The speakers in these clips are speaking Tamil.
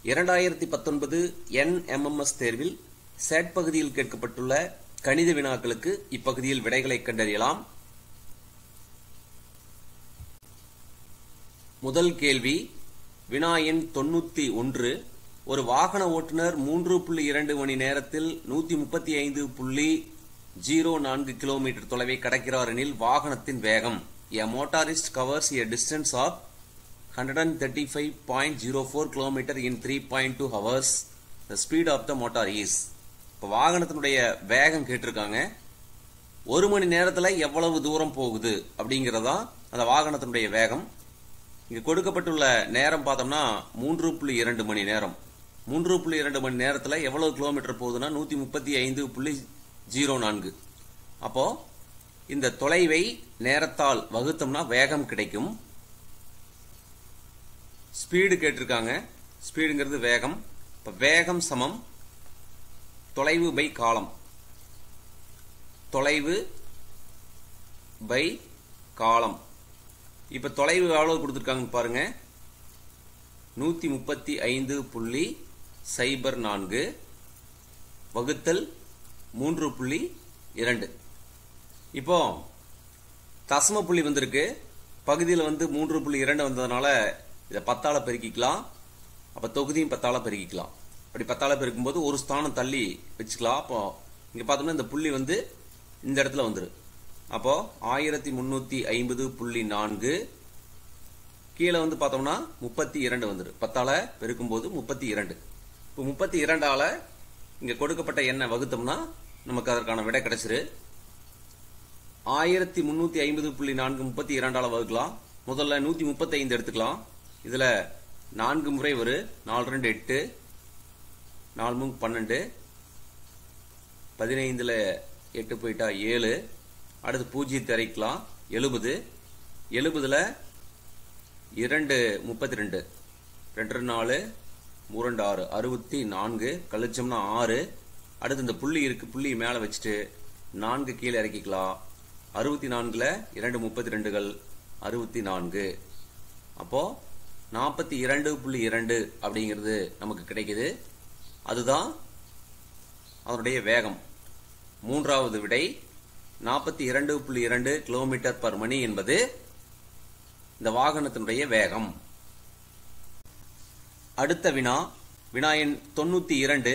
இரண்டாயிரத்தி பத்தொன்பது என்எம்எம்எஸ் தேர்வில் சேட் பகுதியில் கேட்கப்பட்டுள்ள கணித வினாக்களுக்கு இப்பகுதியில் விடைகளை கண்டறியலாம் முதல் கேள்வி வினா எண் தொண்ணூத்தி ஒன்று ஒரு வாகன ஓட்டுநர் மூன்று புள்ளி இரண்டு மணி நேரத்தில் நூத்தி முப்பத்தி ஐந்து புள்ளி ஜீரோ நான்கு கிலோமீட்டர் தொலைவை கடக்கிறார் எனில் வாகனத்தின் வேகம் a motorist covers a distance of 135.04 kilometer in 3.2 hours the speed of the motor is இப்போ வாகனத்தினுடைய வேகம் கேட்டிருக்காங்க ஒரு மணி நேரத்தில் எவ்வளவு தூரம் போகுது அப்படிங்கிறதா அந்த வாகனத்தினுடைய வேகம் இங்கே கொடுக்கப்பட்டுள்ள நேரம் பார்த்தோம்னா மூன்று புள்ளி இரண்டு மணி நேரம் மூன்று புள்ளி இரண்டு மணி நேரத்தில் எவ்வளவு கிலோமீட்டர் போகுதுன்னா நூற்றி முப்பத்தி ஐந்து புள்ளி ஜீரோ நான்கு அப்போ இந்த தொலைவை நேரத்தால் வகுத்தோம்னா வேகம் கிடைக்கும் ஸ்பீடு கேட்டிருக்காங்க ஸ்பீடுங்கிறது வேகம் இப்போ வேகம் சமம் தொலைவு பை காலம் தொலைவு பை காலம் இப்போ தொலைவு எவ்வளவு கொடுத்துருக்காங்கன்னு பாருங்க நூற்றி முப்பத்தி ஐந்து புள்ளி சைபர் நான்கு வகுத்தல் மூன்று புள்ளி இரண்டு இப்போ தசம புள்ளி வந்திருக்கு பகுதியில் வந்து மூன்று புள்ளி இரண்டு வந்ததுனால இதை பத்தால பெருக்கிக்கலாம் அப்போ தொகுதியும் பத்தால பெருக்கிக்கலாம் அப்படி பத்தால பெருக்கும்போது ஒரு ஸ்தானம் தள்ளி வச்சுக்கலாம் அப்போ இங்கே பார்த்தோம்னா இந்த புள்ளி வந்து இந்த இடத்துல வந்துடும் அப்போ ஆயிரத்தி முந்நூற்றி ஐம்பது புள்ளி நான்கு கீழே வந்து பார்த்தோம்னா முப்பத்தி இரண்டு வந்துடும் பத்தால பெருக்கும்போது முப்பத்தி இரண்டு இப்போ முப்பத்தி இரண்டால இங்கே கொடுக்கப்பட்ட எண்ணெய் வகுத்தோம்னா நமக்கு அதற்கான விடை கிடைச்சிரு ஆயிரத்தி முந்நூற்றி ஐம்பது புள்ளி நான்கு முப்பத்தி இரண்டால வகுக்கலாம் முதல்ல நூற்றி முப்பத்தி ஐந்து எடுத்துக்கலாம் இதுல நான்கு முறை வரும் நாலு ரெண்டு எட்டு நாலு மூணு பன்னெண்டு பதினைந்துல எட்டு போயிட்டா ஏழு அடுத்து பூஜ்ஜியத்தை அரைக்கலாம் எழுபது எழுபதுல இரண்டு முப்பத்தி ரெண்டு ரெண்டு நாலு மூரண்டு ஆறு அறுபத்தி நான்கு கழிச்சோம்னா ஆறு அடுத்து இந்த புள்ளி இருக்கு புள்ளி மேலே வச்சுட்டு நான்கு கீழே இறக்கிக்கலாம் அறுபத்தி நான்குல இரண்டு முப்பத்தி ரெண்டுகள் அறுபத்தி நான்கு அப்போ நாற்பத்தி இரண்டு புள்ளி இரண்டு அப்படிங்கிறது நமக்கு கிடைக்குது அதுதான் அதனுடைய வேகம் மூன்றாவது விடை நாற்பத்தி இரண்டு புள்ளி இரண்டு கிலோமீட்டர் பர் மணி என்பது இந்த வாகனத்தினுடைய வேகம் அடுத்த வினா வினா எண் தொண்ணூத்தி இரண்டு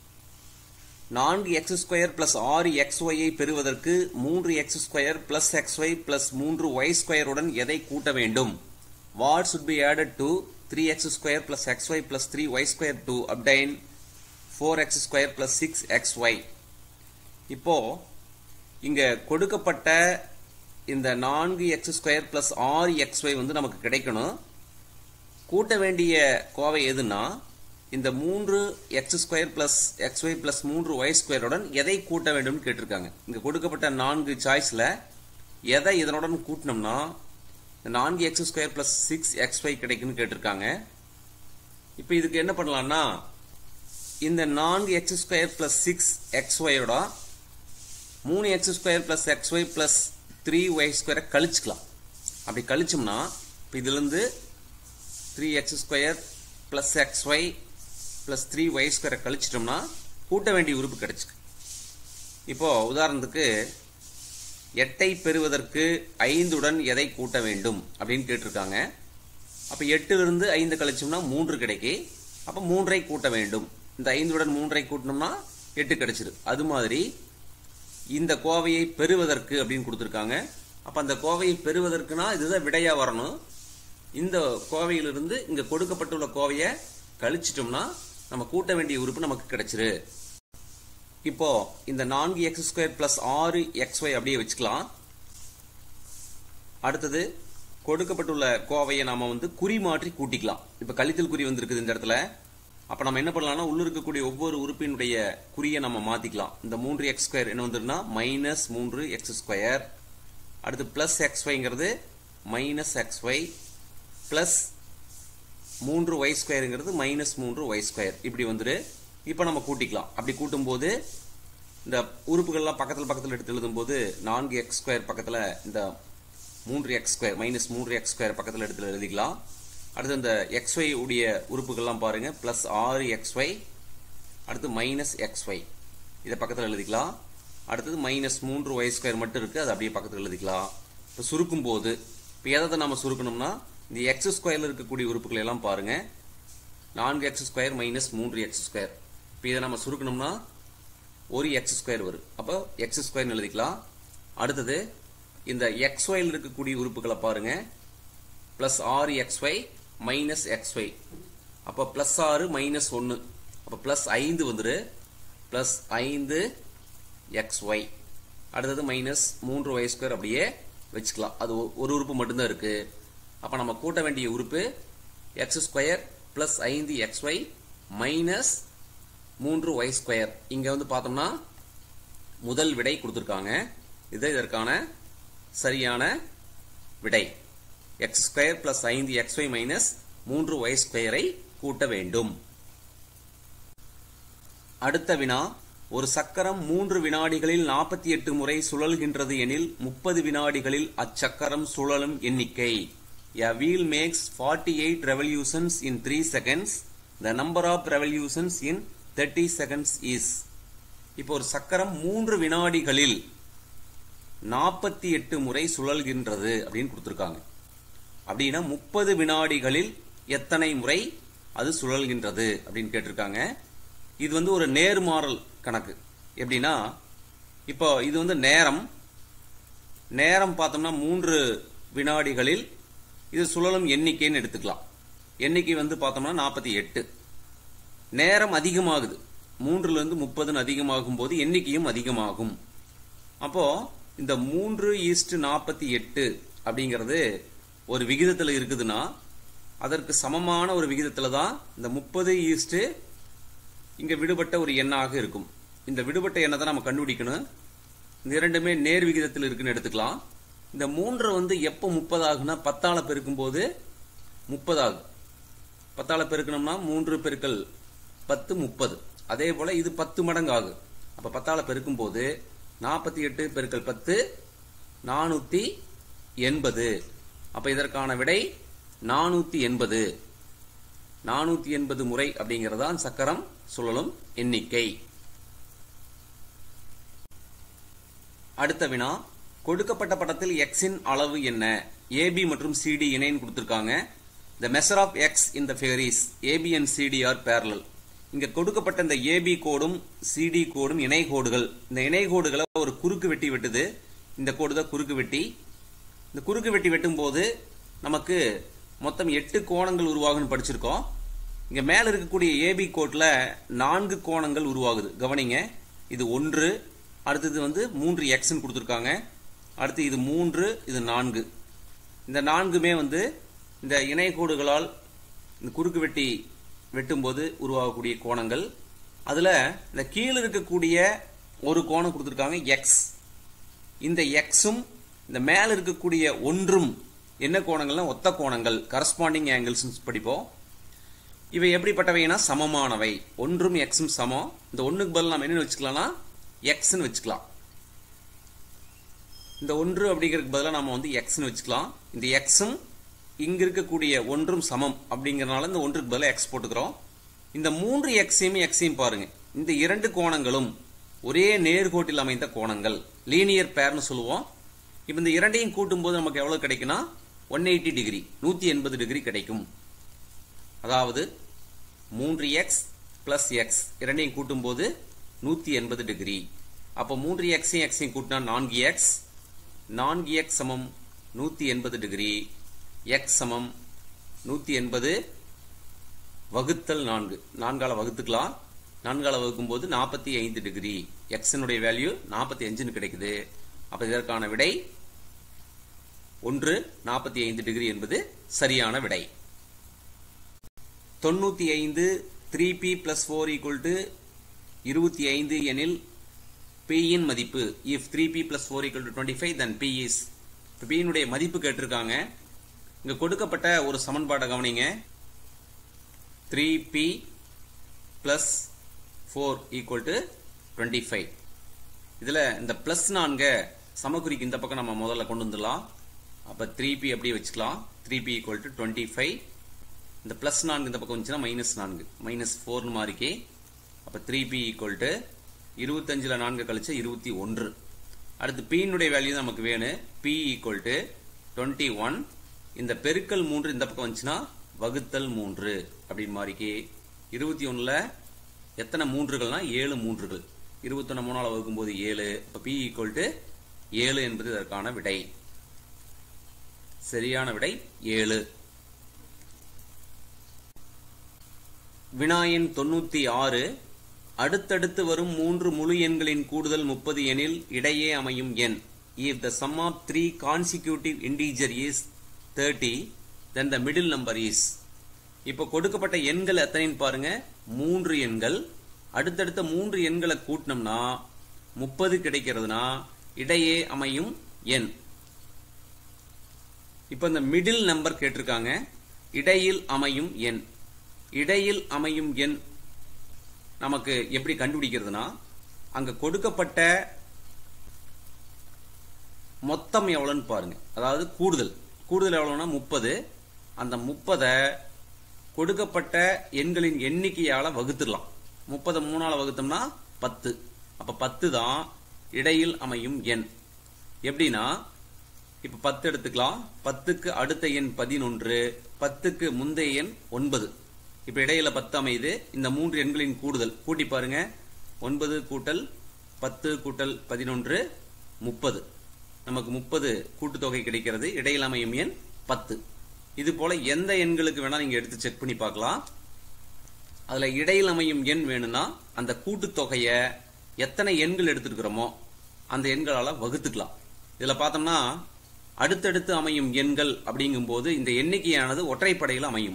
நான்கு எக்ஸ் ஸ்கொயர் பிளஸ் ஆறு எக்ஸ் ஒய்யை பெறுவதற்கு மூன்று X square plus X Y plus மூன்று ஒய் ஸ்கொயருடன் எதை கூட்ட வேண்டும் what should be added to 3x square plus xy plus 3y square to obtain 4x square plus 6xy இப்போ இங்க கொடுக்கப்பட்ட இந்த நான்கு எக்ஸ் ஸ்கொயர் பிளஸ் ஆறு எக்ஸ் ஒய் வந்து நமக்கு கிடைக்கணும் கூட்ட வேண்டிய கோவை எதுனா இந்த மூன்று X square plus X Y plus மூன்று ஒய் ஸ்கொயருடன் எதை கூட்ட வேண்டும் கேட்டிருக்காங்க இங்க கொடுக்கப்பட்ட நான்கு சாய்ஸ்ல எதை இதனுடன் கூட்டினோம்னா நான்கு X square plus six x y கிடைக்குன்னு கேட்டிருக்காங்க இப்போ இதுக்கு என்ன பண்ணலாம்னா இந்த நான்கு X square plus six x ஒயோட மூணு x square plus X Y plus three y ஸ்கொயரை கழிச்சுக்கலாம் அப்படி கழிச்சோம்னா இப்போ இதுலேருந்து த்ரீ x square plus X Y plus three y ஸ்கொயரை கழிச்சிட்டோம்னா கூட்ட வேண்டிய உறுப்பு கிடைச்சிக்கு இப்போ உதாரணத்துக்கு எட்டை பெறுவதற்கு ஐந்துடன் எதை கூட்ட வேண்டும் அப்படின்னு கேட்டிருக்காங்க அப்போ எட்டுலேருந்து ஐந்து கழிச்சோம்னா மூன்று கிடைக்கி அப்போ மூன்றை கூட்ட வேண்டும் இந்த ஐந்துடன் மூன்றை கூட்டினோம்னா எட்டு கிடைச்சிரு அது மாதிரி இந்த கோவையை பெறுவதற்கு அப்படின்னு கொடுத்துருக்காங்க அப்போ அந்த கோவையை பெறுவதற்குனா இதுதான் விடையா வரணும் இந்த கோவையிலிருந்து இங்க கொடுக்கப்பட்டுள்ள கோவையை கழிச்சிட்டோம்னா நம்ம கூட்ட வேண்டிய உறுப்பு நமக்கு கிடைச்சிரு இப்போ இந்த நான்கு எக்ஸ் ஸ்கொயர் பிளஸ் ஆறு எக்ஸ் ஒய் அப்படியே வச்சுக்கலாம் அடுத்தது கொடுக்கப்பட்டுள்ள கோவையை நாம வந்து குறி மாற்றி கூட்டிக்கலாம் இப்போ கழித்தல் குறி வந்திருக்குது இந்த இடத்துல அப்போ நம்ம என்ன பண்ணலாம்னா உள்ள இருக்கக்கூடிய ஒவ்வொரு உறுப்பினுடைய குறியை நம்ம மாத்திக்கலாம் இந்த மூன்று எக்ஸ் ஸ்கொயர் என்ன வந்துருன்னா மைனஸ் மூன்று எக்ஸ் ஸ்கொயர் அடுத்து பிளஸ் எக்ஸ் ஒய்ங்கிறது மைனஸ் எக்ஸ் ஒய் பிளஸ் மூன்று ஒய் ஸ்கொயருங்கிறது மைனஸ் மூன்று ஒய் ஸ்கொயர் இப்படி வந்துரு இப்போ நம்ம கூட்டிக்கலாம் அப்படி கூட்டும்போது இந்த உறுப்புகள்லாம் பக்கத்தில் பக்கத்தில் எடுத்து எழுதும்போது நான்கு எக்ஸ் ஸ்கொயர் பக்கத்தில் இந்த மூன்று எக்ஸ் ஸ்கொயர் மைனஸ் மூன்று எக்ஸ் ஸ்கொயர் பக்கத்தில் எடுத்து எழுதிக்கலாம் அடுத்து இந்த xy உடைய உறுப்புகள்லாம் பாருங்க பிளஸ் ஆறு எக்ஸ்ஒய் அடுத்து மைனஸ் எக்ஸ்ஒய் இதை பக்கத்தில் எழுதிக்கலாம் அடுத்தது மைனஸ் மூன்று ஒய் ஸ்கொயர் மட்டும் இருக்குது அது அப்படியே பக்கத்தில் எழுதிக்கலாம் இப்போ சுருக்கும் போது இப்போ எதை நம்ம சுருக்கணும்னா இந்த எக்ஸ் ஸ்கொயரில் இருக்கக்கூடிய உறுப்புகள் எல்லாம் பாருங்க நான்கு எக்ஸ் ஸ்கொயர் மைனஸ் மூன்று எக்ஸ் ஸ்கொயர் இப்போ இதை நம்ம சுருக்கணும்னா ஒரு எக்ஸ் ஸ்கொயர் வரும் அப்போ எக்ஸ் ஸ்கொயர்னு எழுதிக்கலாம் அடுத்தது இந்த எக்ஸ் ஒயில் இருக்கக்கூடிய உறுப்புகளை பாருங்க பிளஸ் ஆறு X y minus x y அப்போ பிளஸ் ஆறு மைனஸ் ஒன்று அப்போ பிளஸ் ஐந்து வந்துரு பிளஸ் ஐந்து எக்ஸ் ஒய் அடுத்தது மைனஸ் மூன்று ஒய் ஸ்கொயர் அப்படியே வச்சுக்கலாம் அது ஒ- ஒரு உறுப்பு மட்டும்தான் இருக்கு அப்போ நம்ம கூட்ட வேண்டிய உறுப்பு எக்ஸ் ஸ்கொயர் பிளஸ் ஐந்து எக்ஸ் ஒய் மைனஸ் மூன்று ஒய் ஸ்கொயர் இங்க வந்து பார்த்தோம்னா முதல் விடை கொடுத்துருக்காங்க இது இதற்கான சரியான விடை எக்ஸ் ஸ்கொயர் பிளஸ் ஐந்து எக்ஸ் ஒய் மைனஸ் மூன்று ஒய் ஸ்கொயரை கூட்ட வேண்டும் அடுத்த வினா ஒரு சக்கரம் மூன்று வினாடிகளில் நாற்பத்தி எட்டு முறை சுழல்கின்றது எனில் முப்பது வினாடிகளில் அச்சக்கரம் சுழலும் எண்ணிக்கை A wheel makes 48 revolutions in 3 seconds. The number of revolutions in 30 seconds is. இப்போ ஒரு சக்கரம் மூன்று வினாடிகளில் நாற்பத்தி எட்டு முறை சுழல்கின்றது அப்படின்னு கொடுத்துருக்காங்க அப்படின்னா முப்பது வினாடிகளில் எத்தனை முறை அது சுழல்கின்றது அப்படின்னு கேட்டிருக்காங்க இது வந்து ஒரு நேர்மாறல் கணக்கு எப்படின்னா இப்போ இது வந்து நேரம் நேரம் பார்த்தோம்னா மூன்று வினாடிகளில் இது சுழலும் எண்ணிக்கைன்னு எடுத்துக்கலாம் எண்ணிக்கை வந்து பார்த்தோம்னா நாற்பத்தி எட்டு நேரம் அதிகமாகுது மூன்றுல இருந்து முப்பதுன்னு அதிகமாகும் போது எண்ணிக்கையும் அதிகமாகும் அப்போ இந்த மூன்று ஈஸ்ட் நாற்பத்தி எட்டு அப்படிங்கிறது ஒரு விகிதத்தில் இருக்குதுன்னா அதற்கு சமமான ஒரு விகிதத்தில் தான் இந்த முப்பது ஈஸ்ட் இங்க விடுபட்ட ஒரு எண்ணாக இருக்கும் இந்த விடுபட்ட எண்ணை தான் நம்ம கண்டுபிடிக்கணும் இந்த இரண்டுமே நேர் விகிதத்தில் இருக்குன்னு எடுத்துக்கலாம் இந்த மூன்று வந்து எப்போ முப்பது ஆகுனா பத்தால பெருக்கும் போது முப்பது ஆகும் பத்தால பெருக்கணும்னா மூன்று பெருக்கல் பத்து முப்பது அதே போல இது பத்து மடங்கு ஆகும் அப்ப பத்தால பெருக்கும் போது நாற்பத்தி எட்டு பெருக்கல் பத்து நானூத்தி எண்பது அப்ப இதற்கான விடை நானூத்தி எண்பது நானூத்தி எண்பது முறை அப்படிங்கறதான் சக்கரம் சுழலும் எண்ணிக்கை அடுத்த வினா கொடுக்கப்பட்ட படத்தில் எக்ஸின் அளவு என்ன ஏபி மற்றும் சிடி இணைன்னு கொடுத்திருக்காங்க the measure of x in the figure AB and CD are parallel இங்க கொடுக்கப்பட்ட இந்த ஏபி கோடும் சிடி கோடும் இணை கோடுகள் இந்த இணை கோடுகளை ஒரு குறுக்கு வெட்டி வெட்டுது இந்த கோடு தான் குறுக்கு வெட்டி இந்த குறுக்கு வெட்டி வெட்டும் போது நமக்கு மொத்தம் எட்டு கோணங்கள் உருவாகும்னு படிச்சிருக்கோம் இங்க மேல இருக்கக்கூடிய ஏபி கோட்ல நான்கு கோணங்கள் உருவாகுது கவனிங்க இது ஒன்று அடுத்தது வந்து மூன்று எக்ஸ்ன்னு கொடுத்துருக்காங்க அடுத்து இது மூன்று இது நான்கு இந்த நான்குமே வந்து இந்த இணை கோடுகளால் இந்த குறுக்கு வெட்டி வெட்டும்போது உருவாகக்கூடிய கோணங்கள் அதுல இந்த கீழே இருக்கக்கூடிய ஒரு கோணம் கொடுத்துருக்காங்க எக்ஸ் இந்த எக்ஸும் இந்த மேல இருக்கக்கூடிய ஒன்றும் என்ன கோணங்கள்னா ஒத்த கோணங்கள் கரஸ்பாண்டிங் ஆங்கிள்ஸ் படிப்போம் இவை எப்படிப்பட்டவைனா சமமானவை ஒன்றும் எக்ஸும் சமம் இந்த ஒண்ணுக்கு பதில் நம்ம என்ன வச்சுக்கலாம்னா எக்ஸ்ன்னு வச்சுக்கலாம் இந்த ஒன்று அப்படிங்கிறதுக்கு பதிலாக நம்ம வந்து எக்ஸ்ன்னு வச்சுக்கலாம் இந்த எக்ஸும் இங்க இருக்கக்கூடிய ஒன்றும் சமம் அப்படிங்கறனால இந்த ஒன்றுக்கு பதிலாக எக்ஸ் போட்டுக்கிறோம் இந்த மூன்று எக்ஸையும் எக்ஸையும் பாருங்க இந்த இரண்டு கோணங்களும் ஒரே நேர்கோட்டில் அமைந்த கோணங்கள் லீனியர் பேர்னு சொல்லுவோம் இப்போ இந்த இரண்டையும் கூட்டும்போது நமக்கு எவ்வளவு கிடைக்கும்னா ஒன் எயிட்டி டிகிரி நூத்தி எண்பது டிகிரி கிடைக்கும் அதாவது மூன்று எக்ஸ் பிளஸ் எக்ஸ் இரண்டையும் கூட்டும்போது நூத்தி எண்பது டிகிரி அப்போ மூன்று எக்ஸையும் எக்ஸையும் கூட்டினா நான்கு எக்ஸ் நான்கு எக்ஸ் சமம் நூத்தி எண்பது டிகிரி எக்ஸ் சமம் நூத்தி எண்பது வகுத்தல் நான்கு நான்கால வகுத்துக்கலாம் நான்கால வகுக்கும் போது நாற்பத்தி ஐந்து டிகிரி எக்ஸினுடைய வேல்யூ நாற்பத்தி அஞ்சுன்னு கிடைக்குது அப்ப இதற்கான விடை ஒன்று நாற்பத்தி ஐந்து டிகிரி என்பது சரியான விடை தொண்ணூத்தி ஐந்து three p plus four equal to இருபத்தி ஐந்து எனில் p இன் மதிப்பு if three p plus four equal to twenty five then p is p யினுடைய மதிப்பு கேட்டிருக்காங்க இங்க கொடுக்கப்பட்ட ஒரு சமன்பாட்டை கவனிங்க three p plus four equal to twenty five இதில் இந்த பிளஸ் நான்க சமக்குறிக்கு இந்த பக்கம் நம்ம முதல்ல கொண்டு வந்துடலாம் அப்போ த்ரீ பி அப்படியே வச்சுக்கலாம் three p equal to twenty five இந்த பிளஸ் நான்கு இந்த பக்கம் வந்துச்சுன்னா மைனஸ் நான்கு மைனஸ் ஃபோர்னு மாறிக்கே அப்போ த்ரீ பி ஈக்குவல் டு இருபத்தஞ்சில் நான்கு கழிச்சா இருபத்தி ஒன்று அடுத்து பியினுடைய வேல்யூ நமக்கு வேணும் p equal to twenty one இந்த பெருக்கல் மூன்று இந்த பக்கம் வந்துச்சுன்னா வகுத்தல் மூன்று அப்படின்னு மாறிக்கே இருபத்தி ஒன்றில் எத்தனை மூன்றுகள்னா ஏழு மூன்றுகள் இருபத்தொன்னு மூணால் வகுக்கும்போது ஏழு இப்போ பி ஈக்குவல் டு ஏழு என்பது இதற்கான விடை சரியான விடை ஏழு வினாயன் தொண்ணூத்தி ஆறு அடுத்தடுத்து வரும் மூன்று முழு எண்களின் கூடுதல் முப்பது எனில் இடையே அமையும் எண் if the sum of three consecutive integer is thirty then the middle number is இப்போ கொடுக்கப்பட்ட எண்கள் எத்தனைன்னு பாருங்க மூன்று எண்கள் அடுத்தடுத்த மூன்று எண்களை கூட்டினோம்னா முப்பது கிடைக்கிறதுனா இடையே அமையும் எண் இப்போ இந்த மிடில் நம்பர் கேட்டிருக்காங்க இடையில் அமையும் எண் இடையில் அமையும் எண் நமக்கு எப்படி கண்டுபிடிக்கிறதுனா அங்க கொடுக்கப்பட்ட மொத்தம் எவ்வளோன்னு பாருங்க அதாவது கூடுதல் கூடுதல் எவ்வளோனா முப்பது அந்த முப்பதை கொடுக்கப்பட்ட எண்களின் எண்ணிக்கையால வகுத்துடலாம் முப்பதை மூணால வகுத்தோம்னா பத்து அப்ப பத்து தான் இடையில் அமையும் எண் எப்படின்னா இப்ப பத்து எடுத்துக்கலாம் பத்துக்கு அடுத்த எண் பதினொன்று பத்துக்கு முந்தைய எண் ஒன்பது இப்ப இடையில பத்து அமையுது இந்த மூன்று எண்களின் கூடுதல் கூட்டி பாருங்க ஒன்பது கூட்டல் பத்து கூட்டல் பதினொன்று முப்பது நமக்கு முப்பது கூட்டுத்தொகை கிடைக்கிறது இடையில் அமையும் எண் பத்து இது போல எந்த எண்களுக்கு வேணா நீங்க எடுத்து செக் பண்ணி பார்க்கலாம் அதுல இடையில் அமையும் எண் வேணும்னா அந்த கூட்டுத்தொகைய எத்தனை எண்கள் எடுத்துருக்கிறோமோ அந்த எண்களால வகுத்துக்கலாம் இதுல பார்த்தோம்னா அடுத்தடுத்து அமையும் எண்கள் அப்படிங்கும்போது இந்த எண்ணிக்கையானது ஒற்றைப்படையில் அமையும்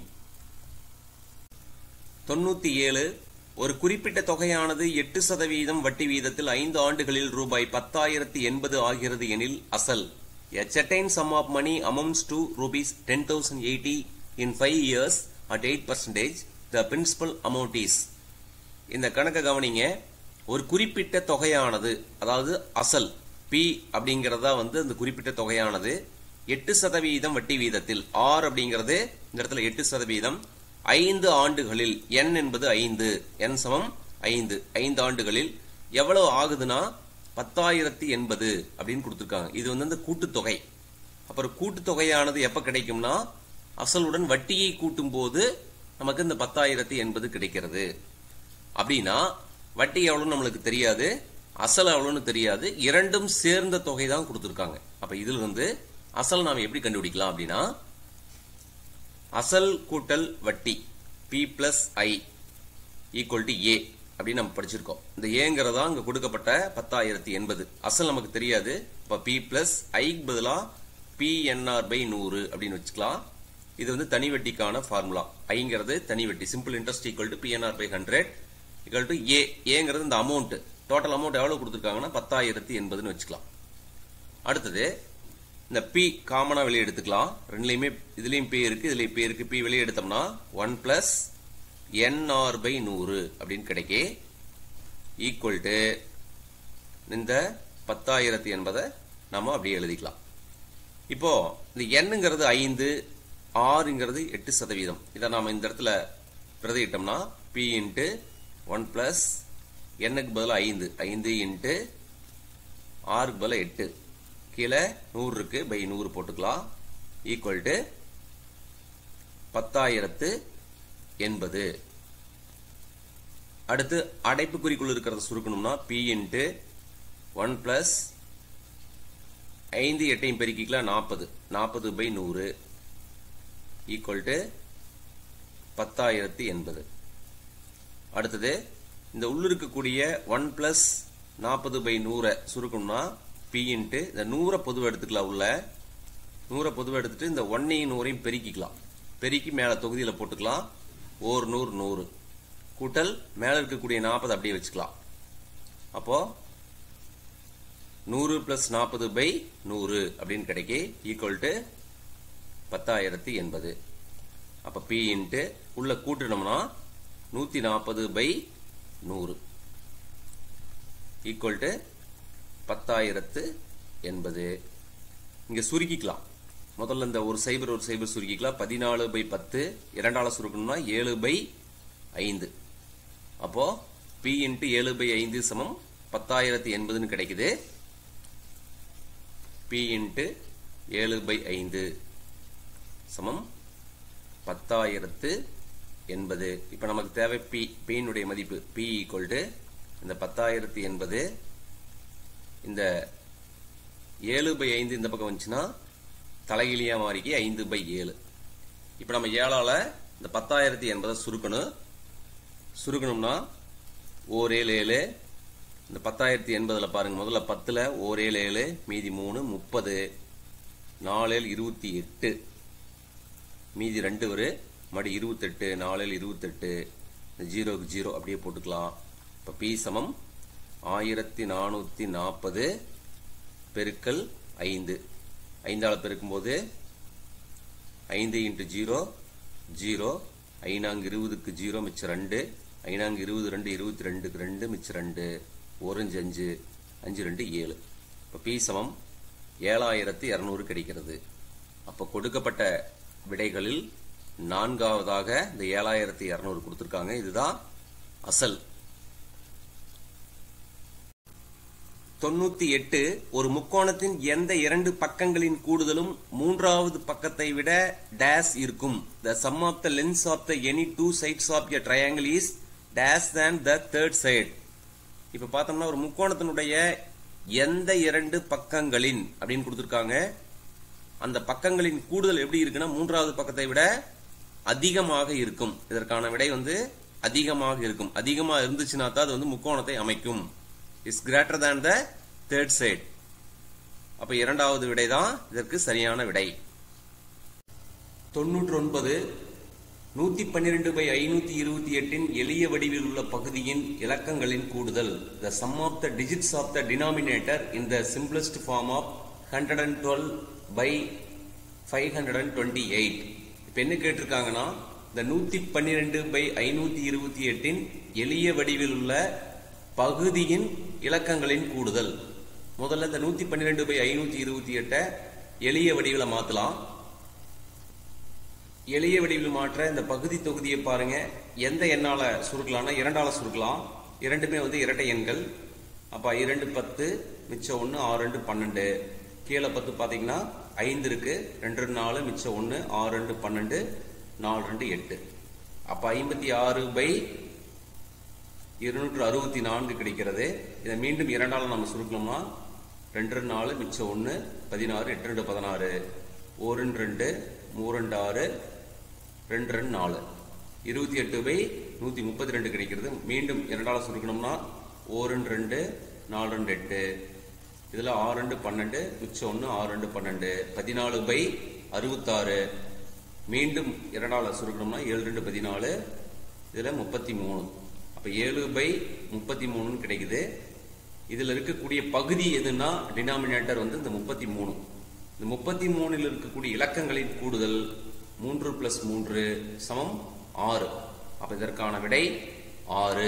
தொண்ணூத்தி ஏழு ஒரு குறிப்பிட்ட தொகையானது எட்டு சதவீதம் வட்டி வீதத்தில் ஐந்து ஆண்டுகளில் ரூபாய் பத்தாயிரத்தி எண்பது ஆகிறது எனில் அசல் A certain sum of money amounts to rupees 10,080 in 5 years at 8 percentage. The principal amount is. இந்த கணக்கை கவனிங்க ஒரு குறிப்பிட்ட தொகையானது அதாவது அசல் பி அப்படிங்கறதா வந்து அந்த குறிப்பிட்ட தொகையானது எட்டு சதவீதம் வட்டி வீதத்தில் ஆர் அப்படிங்கிறது இந்த இடத்துல எட்டு சதவீதம் ஐந்து ஆண்டுகளில் என் என்பது ஐந்து என் சமம் ஐந்து ஐந்து ஆண்டுகளில் எவ்வளவு ஆகுதுன்னா பத்தாயிரத்தி எண்பது அப்படின்னு கொடுத்துருக்காங்க இது வந்து அந்த கூட்டுத்தொகை அப்புறம் கூட்டுத்தொகையானது எப்ப கிடைக்கும்னா அசலுடன் வட்டியை கூட்டும் போது நமக்கு இந்த பத்தாயிரத்தி எண்பது கிடைக்கிறது அப்படின்னா வட்டி எவ்வளவுன்னு நம்மளுக்கு தெரியாது அசல் எவ்வளவுன்னு தெரியாது இரண்டும் சேர்ந்த தொகை தான் கொடுத்துருக்காங்க அப்ப இதுல இருந்து அசல் நாம எப்படி கண்டுபிடிக்கலாம் அப்படின்னா அசல் கூட்டல் வட்டி P plus I equal to A அப்படின்னு நம்ம படிச்சிருக்கோம் இந்த ஏங்கிறதா இங்க கொடுக்கப்பட்ட பத்தாயிரத்தி எண்பது அசல் நமக்கு தெரியாது இப்ப பி பிளஸ் ஐக்கு பதிலா பி என்ஆர் பை நூறு அப்படின்னு வச்சுக்கலாம் இது வந்து தனி வட்டிக்கான ஃபார்முலா ஐங்கிறது தனி வட்டி simple interest equal to PNR by hundred equal to A ஏங்கிறது இந்த அமௌண்ட் டோட்டல் அமௌண்ட் எவ்வளவு கொடுத்துருக்காங்கன்னா பத்தாயிரத்தி எண்பதுன்னு வச்சுக்கலாம் அடுத்தது இந்த பி காமனா வெளியே எடுத்துக்கலாம் ரெண்டுலையுமே இதுலயும் பி இருக்கு இதுலயும் பி இருக்கு பி வெளியே எடுத்தோம்னா ஒன் பிளஸ் என்ஆர் பை நூறு அப்படின்னு கிடைக்க ஈக்குவல் டு இந்த பத்தாயிரத்தி எண்பதை நம்ம அப்படியே எழுதிக்கலாம் இப்போ இந்த எண்ணுங்கிறது ஐந்து ஆறுங்கிறது எட்டு சதவீதம் இதை நாம இந்த இடத்துல பிரதியிட்டோம்னா பி இன்ட்டு ஒன் பிளஸ் எண்ணுக்கு பதிலாக ஐந்து ஐந்து இன்ட்டு ஆறுக்கு பதிலாக எட்டு கீழே நூறு இருக்கு பை நூறு போட்டுக்கலாம் ஈக்குவல் டு பத்தாயிரத்து எண்பது அடுத்து அடைப்புக்குறிக்குள் இருக்கிறத சுருக்கணும்னா பி இன்ட்டு ஒன் பிளஸ் ஐந்து எட்டையும் பெருக்கிக்கலாம் நாற்பது நாற்பது பை நூறு ஈக்குவல் டு பத்தாயிரத்தி எண்பது அடுத்தது இந்த உள்ளிருக்கக்கூடிய ஒன் பிளஸ் நாற்பது பை நூறை சுருக்கணும்னா பி இன்ட்டு இந்த நூறை பொதுவை எடுத்துக்கலாம் உள்ள நூறை பொதுவை எடுத்துட்டு இந்த ஒன்னையும் நூறையும் பெருக்கிக்கலாம் பெருக்கி மேலே தொகுதியில் போட்டுக்கலாம் ஓர் நூறு நூறு கூட்டல் மேலே இருக்கக்கூடிய நாற்பது அப்படியே வச்சுக்கலாம் அப்போ நூறு பிளஸ் நாற்பது பை நூறு அப்படின்னு கிடைக்க ஈக்குவல் டு பத்தாயிரத்தி எண்பது அப்போ பி இன்ட்டு உள்ள கூட்டினோம்னா நூற்றி நாற்பது பை நூறு ஈக்குவல் டு பத்தாயிரத்து எண்பது இங்கே சுருக்கிக்கலாம் முதல்ல இந்த ஒரு சைபர் ஒரு சைபர் சுருக்கிக்கலாம் பதினாலு பை பத்து இரண்டால சுருக்கணும்னா ஏழு பை ஐந்து அப்போ பி இன்ட்டு ஏழு பை ஐந்து சமம் பத்தாயிரத்தி எண்பதுன்னு கிடைக்குது பி இன்ட்டு ஏழு பை ஐந்து சமம் பத்தாயிரத்து எண்பது இப்போ நமக்கு தேவை பி பியினுடைய மதிப்பு பி ஈக்குவல் டு இந்த பத்தாயிரத்து எண்பது இந்த ஏழு பை ஐந்து இந்த பக்கம் வந்துச்சுன்னா தலைகிலியா மாறிக்கி ஐந்து பை ஏழு இப்போ நம்ம ஏழால இந்த பத்தாயிரத்தி எண்பதை சுருக்கணும் சுருக்கணும்னா ஓர் ஏழு ஏழு இந்த பத்தாயிரத்தி எண்பதுல பாருங்க முதல்ல பத்துல ஓர் ஏழு ஏழு மீதி மூணு முப்பது நாலேழு இருபத்தி எட்டு மீதி ரெண்டு வரு மறுபடி இருபத்தெட்டு நாலேழு இருபத்தெட்டு இந்த ஜீரோக்கு ஜீரோ அப்படியே போட்டுக்கலாம் இப்போ பி சமம் ஆயிரத்தி நானூற்றி நாற்பது பெருக்கல் ஐந்து ஐந்தால் பெருக்கும்போது ஐந்து இன்ட்டு ஜீரோ ஜீரோ ஐநாங்க இருபதுக்கு ஜீரோ மிச்சம் ரெண்டு ஐநாங்க இருபது ரெண்டு இருபத்தி ரெண்டுக்கு ரெண்டு மிச்சம் ரெண்டு ஒரஞ்சு அஞ்சு அஞ்சு ரெண்டு ஏழு இப்போ பி சமம் ஏழாயிரத்தி இரநூறு கிடைக்கிறது அப்போ கொடுக்கப்பட்ட விடைகளில் நான்காவதாக இந்த ஏழாயிரத்தி இரநூறு கொடுத்துருக்காங்க இதுதான் அசல் தொண்ணூத்தி எட்டு ஒரு முக்கோணத்தின் எந்த இரண்டு பக்கங்களின் கூடுதலும் மூன்றாவது பக்கத்தை விட டேஸ் இருக்கும் the sum of the lengths of the any two sides of a triangle is days than the third side இப்ப பார்த்தோம்னா ஒரு முக்கோணத்தினுடைய எந்த இரண்டு பக்கங்களின் அப்படின்னு கொடுத்துருக்காங்க அந்த பக்கங்களின் கூடுதல் எப்படி இருக்குன்னா மூன்றாவது பக்கத்தை விட அதிகமாக இருக்கும் இதற்கான விடை வந்து அதிகமாக இருக்கும் அதிகமாக இருந்துச்சுன்னா தான் அது வந்து முக்கோணத்தை அமைக்கும் is greater than the third side அப்ப இரண்டாவது விடை தான் இதற்கு சரியான விடை தொண்ணூற்றி ஒன்பது நூத்தி பன்னிரெண்டு பை ஐநூத்தி இருபத்தி எட்டின் எளிய வடிவில் உள்ள பகுதியின் இலக்கங்களின் கூடுதல் the sum of the digits of the denominator in the simplest form of hundred and twelve by five hundred and twenty eight இப்போ என்ன கேட்டிருக்காங்கன்னா இந்த நூத்தி பன்னிரெண்டு பை ஐநூத்தி இருபத்தி எட்டின் எளிய வடிவில் உள்ள பகுதியின் இலக்கங்களின் கூடுதல் முதல்ல இந்த நூத்தி பன்னிரெண்டு பை ஐநூத்தி இருபத்தி எட்டை எளிய வடிவில் மாத்தலாம் எளிய வடிவில் மாற்ற இந்த பகுதி தொகுதியை பாருங்க எந்த எண்ணால சுருக்கலாம்னா இரண்டால சுருக்கலாம் இரண்டுமே வந்து இரட்டை எண்கள் அப்ப இரண்டு பத்து மிச்சம் ஒன்று ஆறு ரெண்டு பன்னெண்டு கீழே பத்து பார்த்தீங்கன்னா ஐந்து இருக்கு ரெண்டு ரெண்டு நாலு மிச்சம் ஒன்று ஆறு ரெண்டு பன்னெண்டு நாலு ரெண்டு எட்டு அப்ப ஐம்பத்தி ஆறு பை இருநூற்று அறுபத்தி நான்கு கிடைக்கிறது இதை மீண்டும் இரண்டால நம்ம சுருக்கணும்னா ரெண்டு ரெண்டு நாலு மிச்சம் ஒன்று பதினாறு எட்டு ரெண்டு பதினாறு ஒரு ரெண்டு ரெண்டு மூணு ரெண்டு ஆறு ரெண்டு ரெண்டு நாலு இருபத்தி எட்டு பை நூற்றி முப்பத்தி ரெண்டு கிடைக்கிறது மீண்டும் இரண்டால சுருக்கணும்னா ஓ ரெண்டு ரெண்டு நாலு ரெண்டு எட்டு இதில் ஆறு ரெண்டு பன்னெண்டு மிச்சம் ஒன்று ஆறு ரெண்டு பன்னெண்டு பதினாலு பை அறுபத்தாறு மீண்டும் இரண்டால சுருக்கணும்னா ஏழு ரெண்டு பதினாலு இதில் முப்பத்தி மூணு அப்போ ஏழு பை முப்பத்தி மூணுன்னு கிடைக்குது இதில் இருக்கக்கூடிய பகுதி எதுன்னா டினாமினேட்டர் வந்து இந்த முப்பத்தி மூணு இந்த முப்பத்தி மூணில் இருக்கக்கூடிய இலக்கங்களின் கூடுதல் மூன்று பிளஸ் மூன்று சமம் ஆறு அப்ப இதற்கான விடை ஆறு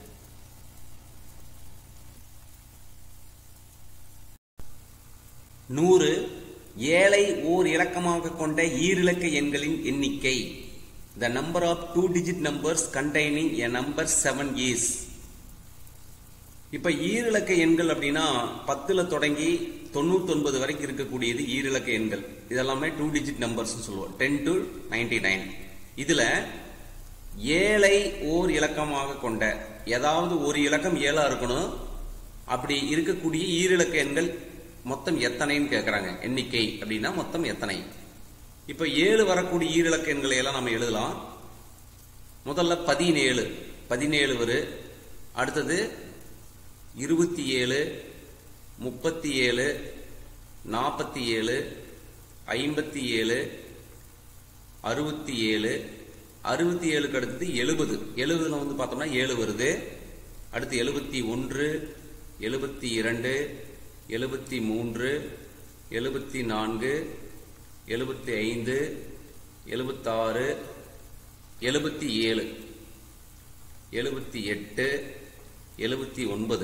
நூறு ஏழை ஓர் இலக்கமாக கொண்ட ஈரிலக்க எண்களின் எண்ணிக்கை the number of two digit numbers containing a number seven is இப்ப ஈரிலக்க எண்கள் அப்படின்னா பத்துல தொடங்கி தொண்ணூத்தி ஒன்பது வரைக்கும் இருக்கக்கூடியது ஈரிலக்க எண்கள் இதெல்லாமே டூ டிஜிட் நம்பர்ஸ் சொல்லுவோம் டென் டு நைன்டி நைன் இதுல ஏழை ஓர் இலக்கமாக கொண்ட ஏதாவது ஒரு இலக்கம் ஏழா இருக்கணும் அப்படி இருக்கக்கூடிய ஈரிலக்க எண்கள் மொத்தம் எத்தனைன்னு கேட்கறாங்க எண்ணிக்கை அப்படின்னா மொத்தம் எத்தனை இப்ப ஏழு வரக்கூடிய ஈரிலக்க எண்களை எல்லாம் நம்ம எழுதலாம் முதல்ல பதினேழு பதினேழு வரும் அடுத்தது இருபத்தி ஏழு முப்பத்தி ஏழு நாற்பத்தி ஏழு ஐம்பத்தி ஏழு அறுபத்தி ஏழு அறுபத்தி ஏழுக்கு அடுத்தது எழுபது எழுபதுல வந்து பார்த்தோம்னா ஏழு வருது அடுத்து எழுபத்தி ஒன்று எழுபத்தி இரண்டு எழுபத்தி மூன்று எழுபத்தி நான்கு எழுபத்தி ஐந்து எழுபத்தாறு எழுபத்தி ஏழு எழுபத்தி எட்டு எழுபத்தி ஒன்பது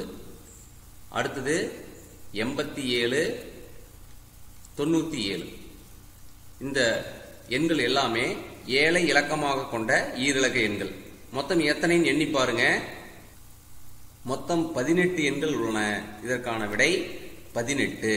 அடுத்தது எண்பத்தி ஏழு தொண்ணூத்தி ஏழு இந்த எண்கள் எல்லாமே ஏழை இலக்கமாக கொண்ட ஈரிலக்க எண்கள் மொத்தம் எத்தனைன்னு எண்ணி பாருங்க மொத்தம் பதினெட்டு எண்கள் உள்ளன இதற்கான விடை பதினெட்டு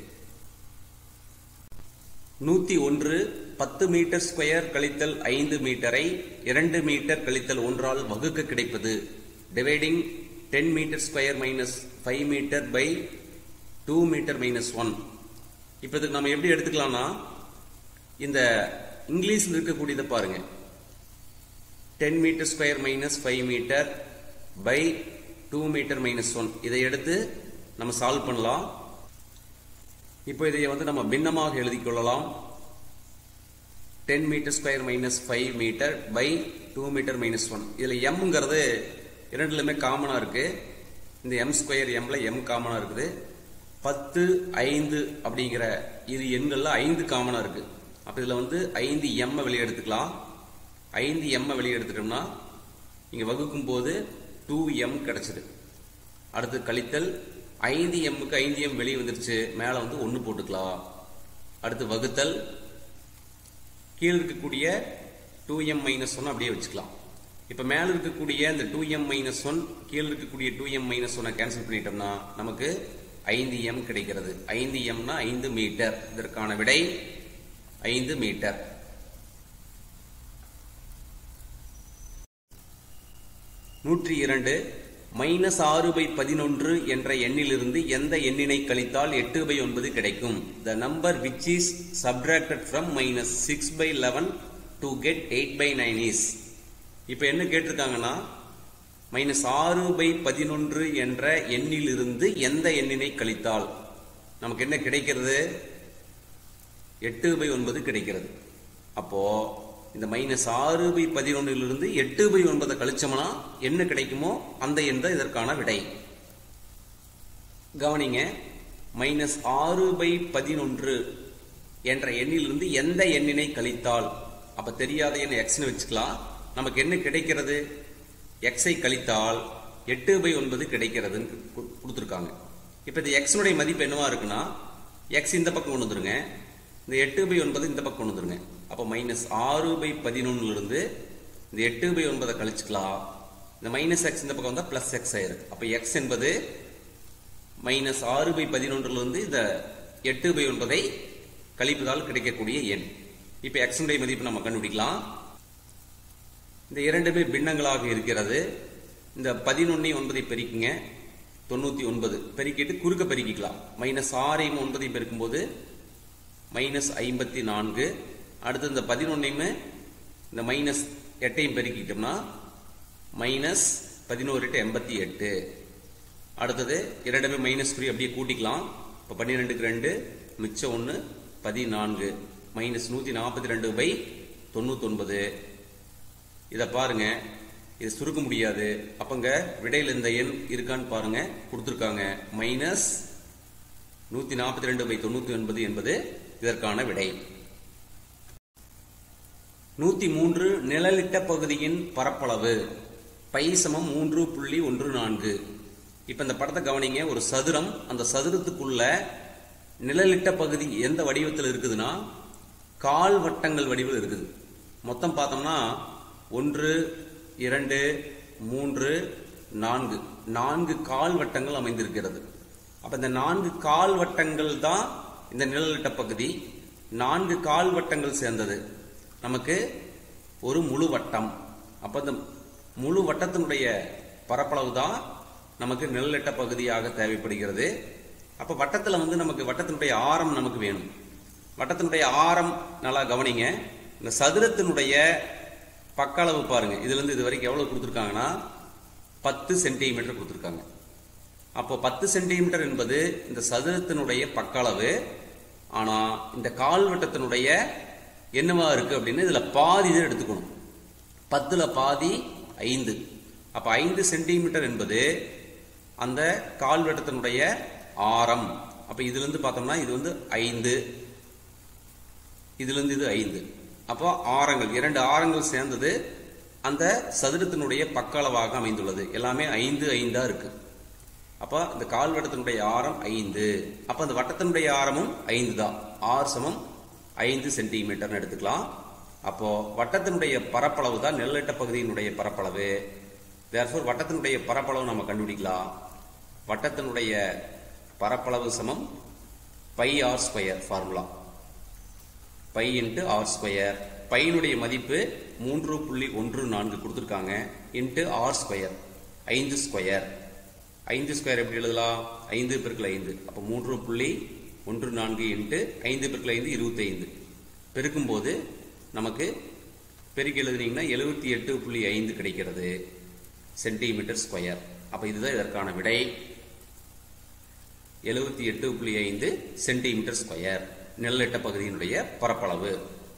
நூத்தி ஒன்று பத்து மீட்டர் ஸ்கொயர் கழித்தல் ஐந்து மீட்டரை இரண்டு மீட்டர் கழித்தல் ஒன்றால் வகுக்க கிடைப்பது dividing ten metre square minus five metre by two metre minus one இப்போ இதுக்கு நம்ம எப்படி எடுத்துக்கலாம்னா இந்த இங்கிலீஷில் இருக்கக்கூடியதை பாருங்க ten metre square minus five metre by two metre minus one இதை எடுத்து நம்ம சால்வ் பண்ணலாம் இப்போ இதை வந்து நம்ம பின்னமாக எழுதிக் கொள்ளலாம் ten metre square minus five metre by two metre minus one இதில் எம்ங்கிறது இரண்டுலையுமே காமனாக இருக்கு இந்த எம் ஸ்கொயர் எம்ல எம் காமனாக இருக்குது பத்து ஐந்து அப்படிங்கிற இரு எண்கள்ல ஐந்து காமனாக இருக்கு அப்போ இதில் வந்து ஐந்து எம்மை வெளியே எடுத்துக்கலாம் ஐந்து எம்மை வெளியே எடுத்துட்டோம்னா இங்கே வகுக்கும் போது டூ எம் கிடைச்சது அடுத்து கழித்தல் ஐந்து எம்முக்கு ஐந்து எம் வெளியே வந்துருச்சு மேலே வந்து ஒன்று போட்டுக்கலாம் அடுத்து வகுத்தல் கீழே இருக்கக்கூடிய டூ எம் மைனஸ் ஒன் அப்படியே வச்சுக்கலாம் இப்போ மேலே இருக்கக்கூடிய இந்த டூ எம் மைனஸ் ஒன் கீழே இருக்கக்கூடிய டூ எம் மைனஸ் ஒன்னை கேன்சல் பண்ணிட்டோம்னா நமக்கு ஐந்து எம் கிடைக்கிறது ஐந்து எம்னா ஐந்து மீட்டர் இதற்கான விடை ஐந்து மீட்டர் நூற்றி இரண்டு மைனஸ் ஆறு பை பதினொன்று என்ற எண்ணிலிருந்து எந்த எண்ணினை கழித்தால் எட்டு பை ஒன்பது கிடைக்கும் the number which is subtracted from minus six by eleven to get eight by nine is இப்போ என்ன கேட்டிருக்காங்கன்னா மைனஸ் ஆறு பை பதினொன்று என்ற எண்ணிலிருந்து எந்த எண்ணினை கழித்தால் நமக்கு என்ன கிடைக்கிறது எட்டு பை ஒன்பது கிடைக்கிறது அப்போ இந்த மைனஸ் ஆறு பை பதினொன்னிலிருந்து எட்டு பை ஒன்பதை கழிச்சோம்னா என்ன கிடைக்குமோ அந்த எண் தான் இதற்கான விடை கவனிங்க மைனஸ் ஆறு பை பதினொன்று என்ற எண்ணிலிருந்து எந்த எண்ணினை கழித்தால் அப்ப தெரியாத எண் எக்ஸ்னு வச்சுக்கலாம் நமக்கு என்ன கிடைக்கிறது எக்ஸை கழித்தால் எட்டு பை ஒன்பது கிடைக்கிறதுன்னு கு- கொடுத்திருக்காங்க இப்ப இந்த எக்ஸனுடைய மதிப்பு என்னவா இருக்குன்னா எக்ஸ் இந்த பக்கம் கொண்டு வந்துருங்க இந்த எட்டு பை ஒன்பது இந்த பக்கம் கொண்டு வந்துருங்க அப்போ மைனஸ் ஆறு பை பதினொன்னுல இருந்து இந்த எட்டு பை ஒன்பதை கழிச்சுக்கலாம் இந்த மைனஸ் எக்ஸ் இந்த பக்கம் வந்தா பிளஸ் எக்ஸ் ஆயிரும் அப்போ எக்ஸ் என்பது மைனஸ் ஆறு பை பதினொன்றுல இருந்து இந்த எட்டு பை ஒன்பதை கழிப்பதால் கிடைக்கக்கூடிய எண் இப்போ எக்ஸனுடைய மதிப்பு நம்ம கண்டுபிடிக்கலாம் இந்த இரண்டுமே பின்னங்களாக இருக்கிறது இந்த பதினொன்னையும் ஒன்பதை பெருக்கிங்க தொண்ணூத்தி ஒன்பது பெருக்கிட்டு குறுக்க பெருக்கிக்கலாம் மைனஸ் ஆறையும் ஒன்பதையும் பெருக்கும்போது மைனஸ் ஐம்பத்தி நான்கு அடுத்து இந்த பதினொன்னையுமே இந்த மைனஸ் எட்டையும் பெருக்கிட்டோம்னா மைனஸ் பதினோரு எட்டு எண்பத்தி எட்டு அடுத்தது இரண்டுமே மைனஸ் குறி அப்படியே கூட்டிக்கலாம் இப்போ பன்னிரெண்டுக்கு ரெண்டு மிச்சம் ஒன்று பதினான்கு மைனஸ் நூற்றி நாற்பத்தி ரெண்டு பை தொண்ணூத்தொன்பது இதை பாருங்க இது சுருக்க முடியாது அப்பங்க விடையில் இந்த எண் இருக்கான்னு பாருங்க கொடுத்துருக்காங்க மைனஸ் நூத்தி நாற்பத்தி ரெண்டு பை தொண்ணூத்தி ஒன்பது என்பது இதற்கான விடை நூத்தி மூன்று நிழலிட்ட பகுதியின் பரப்பளவு பை சமம் மூன்று புள்ளி ஒன்று நான்கு இப்ப இந்த படத்தை கவனிங்க ஒரு சதுரம் அந்த சதுரத்துக்குள்ள நிழலிட்ட பகுதி எந்த வடிவத்தில் இருக்குதுன்னா கால் வட்டங்கள் வடிவில் இருக்குது மொத்தம் பார்த்தோம்னா ஒன்று இரண்டு மூன்று நான்கு நான்கு கால் வட்டங்கள் அமைந்திருக்கிறது அப்ப இந்த நான்கு கால் வட்டங்கள் தான் இந்த நிழலிட்ட பகுதி நான்கு கால் வட்டங்கள் சேர்ந்தது நமக்கு ஒரு முழு வட்டம் அப்ப இந்த முழு வட்டத்தினுடைய பரப்பளவு தான் நமக்கு நிழலிட்ட பகுதியாக தேவைப்படுகிறது அப்ப வட்டத்துல வந்து நமக்கு வட்டத்தினுடைய ஆரம் நமக்கு வேணும் வட்டத்தினுடைய ஆரம் நல்லா கவனிங்க இந்த சதுரத்தினுடைய பக்க அளவு பாருங்க இதுல இருந்து இது வரைக்கும் எவ்வளவு கொடுத்துருக்காங்கன்னா பத்து சென்டிமீட்டர் கொடுத்துருக்காங்க அப்போ பத்து சென்டிமீட்டர் என்பது இந்த சதுரத்தினுடைய பக்க அளவு ஆனா இந்த கால்வட்டத்தினுடைய என்னவா இருக்கு அப்படின்னு இதுல பாதி தான் எடுத்துக்கணும் பத்துல பாதி ஐந்து அப்ப ஐந்து சென்டிமீட்டர் என்பது அந்த கால்வட்டத்தினுடைய ஆரம் அப்ப இதுல இருந்து பார்த்தோம்னா இது வந்து ஐந்து இதுல இருந்து இது ஐந்து அப்போ ஆரங்கள் இரண்டு ஆரங்கள் சேர்ந்தது அந்த சதுரத்தினுடைய பக்க அளவாக அமைந்துள்ளது எல்லாமே ஐந்து ஐந்தா இருக்கு அப்ப இந்த கால்வட்டத்தினுடைய ஆரம் ஐந்து அப்ப அந்த வட்டத்தினுடைய ஆரமும் ஐந்து தான் ஆர் சமம் ஐந்து சென்டிமீட்டர்னு எடுத்துக்கலாம் அப்போ வட்டத்தினுடைய பரப்பளவு தான் நெல்லட்ட பகுதியினுடைய பரப்பளவு தேர்ஃபோர் வட்டத்தினுடைய பரப்பளவு நம்ம கண்டுபிடிக்கலாம் வட்டத்தினுடைய பரப்பளவு சமம் pi r square formula pi into r square பையனுடைய மதிப்பு மூன்று புள்ளி ஒன்று நான்கு கொடுத்துருக்காங்க இன்ட்டு ஆர் ஸ்கொயர் ஐந்து ஸ்கொயர் ஐந்து ஸ்கொயர் எப்படி எழுதலாம் ஐந்து பெருக்கல் ஐந்து அப்போ மூன்று புள்ளி ஒன்று நான்கு இன்ட்டு ஐந்து பெருக்கல் ஐந்து இருபத்தைந்து பெருக்கும்போது நமக்கு பெருக்கி எழுதுனீங்கன்னா எழுபத்தி எட்டு புள்ளி ஐந்து கிடைக்கிறது சென்டிமீட்டர் ஸ்கொயர் அப்போ இதுதான் இதற்கான விடை எழுபத்தி எட்டு புள்ளி ஐந்து சென்டிமீட்டர் ஸ்கொயர் நெல்லட்ட பகுதியினுடைய பரப்பளவு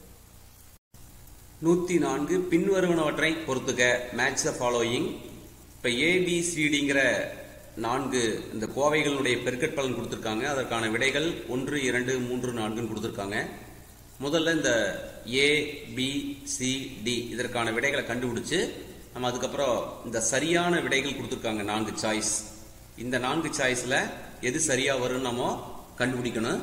நூத்தி நான்கு பின்வருவனவற்றை பொறுத்துக மேட்ச் த ஃபாலோயிங் இப்ப ஏபிசிடிங்கிற நான்கு இந்த கோவைகளுடைய பெருக்கற்பலன் கொடுத்துருக்காங்க அதற்கான விடைகள் ஒன்று இரண்டு மூன்று நான்குன்னு கொடுத்துருக்காங்க முதல்ல இந்த ஏ பி சி டி இதற்கான விடைகளை கண்டுபிடிச்சு நம்ம அதுக்கப்புறம் இந்த சரியான விடைகள் கொடுத்துருக்காங்க நான்கு சாய்ஸ் இந்த நான்கு சாய்ஸ்ல எது சரியா வரும்னு நம்ம கண்டுபிடிக்கணும்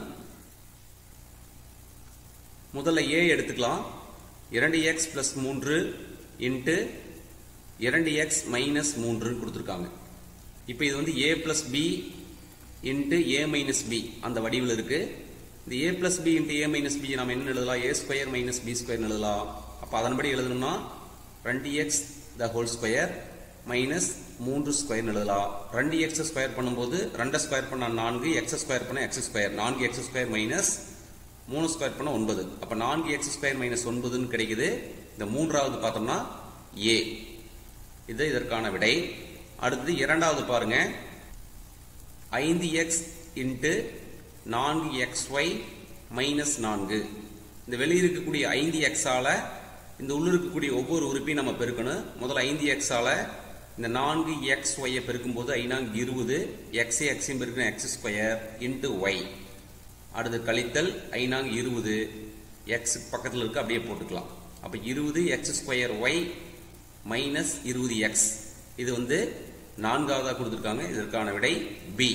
முதல்ல ஏ எடுத்துக்கலாம் இரண்டு எக்ஸ் பிளஸ் மூன்று இன்ட்டு இரண்டு எக்ஸ் மைனஸ் மூன்றுன்னு கொடுத்துருக்காங்க இப்போ இது வந்து a plus b into a minus b அந்த வடிவில் இருக்கு இந்த a plus b into a minus b நம்ம என்ன எழுதலாம் a square minus b square எழுதலாம் அப்போ அதன்படி எழுதணும்னா ரெண்டு x the whole square minus மூன்று ஸ்கொயர் எழுதலாம் ரெண்டு எக்ஸ் ஸ்கொயர் பண்ணும்போது ரெண்டை ஸ்கொயர் பண்ண நான்கு எக்ஸ் ஸ்கொயர் பண்ண எக்ஸ் ஸ்கொயர் நான்கு எக்ஸ் ஸ்கொயர் மைனஸ் மூணு ஸ்கொயர் பண்ண ஒன்பது அப்போ நான்கு எக்ஸ் ஸ்கொயர் மைனஸ் ஒன்பதுன்னு கிடைக்குது இந்த மூன்றாவது பார்த்தோம்னா ஏ இது இதற்கான விடை அடுத்தது இரண்டாவது பாருங்க ஐந்து எக்ஸ் இன்ட்டு நான்கு எக்ஸ் ஒய் மைனஸ் நான்கு இந்த வெளியே இருக்கக்கூடிய ஐந்து எக்ஸால இந்த உள்ள இருக்கக்கூடிய ஒவ்வொரு உறுப்பையும் நம்ம பெருக்கணும் முதல்ல ஐந்து எக்ஸால இந்த நான்கு எக்ஸ் ஒய்யை பெருக்கும்போது ஐநான்கு இருபது எக்ஸ் எக்ஸையும் பெருக்கணும் எக்ஸ் ஸ்கொயர் இன்ட்டு ஒய் அடுத்து கழித்தல் ஐநாங்க இருபது எக்ஸ் பக்கத்தில் இருக்கு அப்படியே போட்டுக்கலாம் அப்போ இருபது எக்ஸ் ஸ்கொயர் ஒய் மைனஸ் இருபது எக்ஸ் இது வந்து நான்காவதாக கொடுத்துருக்காங்க இதற்கான விடை பி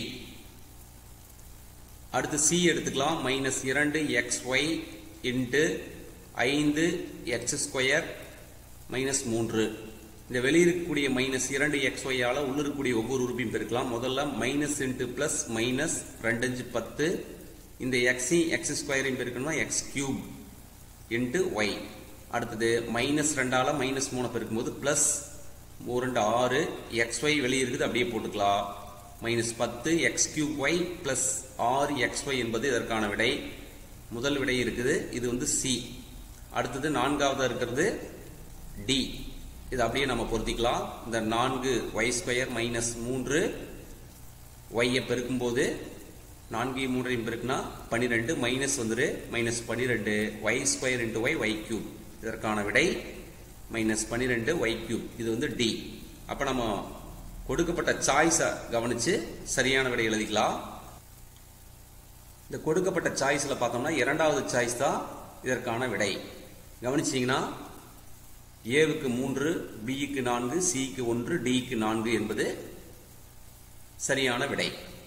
அடுத்து சி எடுத்துக்கலாம் மைனஸ் இரண்டு எக்ஸ் ஒய் இன்ட்டு ஐந்து எக்ஸ் ஸ்கொயர் மைனஸ் மூன்று இந்த வெளியிருக்கக்கூடிய மைனஸ் இரண்டு எக்ஸ் ஒய்யால் உள்ள இருக்கக்கூடிய ஒவ்வொரு உறுப்பையும் பெருக்கலாம் முதல்ல மைனஸ் இன்ட்டு பிளஸ் மைனஸ் ரெண்டு அஞ்சு பத்து இந்த எக்ஸையும் எக்ஸ் ஸ்கொயரையும் பெருக்கணும்னா எக்ஸ் கியூப் இன்ட்டு ஒய் அடுத்தது மைனஸ் ரெண்டால மைனஸ் மூணு பெருக்கும்போது பிளஸ் மூணு ரெண்டு ஆறு எக்ஸ் ஒய் வெளியே இருக்குது அப்படியே போட்டுக்கலாம் மைனஸ் பத்து எக்ஸ் கியூப் ஒய் பிளஸ் ஆறு எக்ஸ் ஒய் என்பது இதற்கான விடை முதல் விடை இருக்குது இது வந்து சி அடுத்தது நான்காவதா இருக்கிறது டி இது அப்படியே நம்ம பொருத்திக்கலாம் இந்த நான்கு ஒய் ஸ்கொயர் மைனஸ் மூன்று ஒய்யை பெருக்கும்போது நான்கு மூன்றையும் பெருக்குனா பன்னிரெண்டு மைனஸ் வந்துரு மைனஸ் பன்னிரெண்டு y square into y y cube இதற்கான விடை மைனஸ் பன்னிரெண்டு ஒய் கியூப் இது வந்து டி அப்போ நம்ம கொடுக்கப்பட்ட சாய்ஸை கவனிச்சு சரியான விடை எழுதிக்கலாம் இந்த கொடுக்கப்பட்ட சாய்ஸில் பார்த்தோம்னா இரண்டாவது சாய்ஸ் தான் இதற்கான விடை கவனிச்சிங்கன்னா ஏவுக்கு மூன்று பிக்கு நான்கு சிக்கு ஒன்று டிக்கு நான்கு என்பது சரியான விடை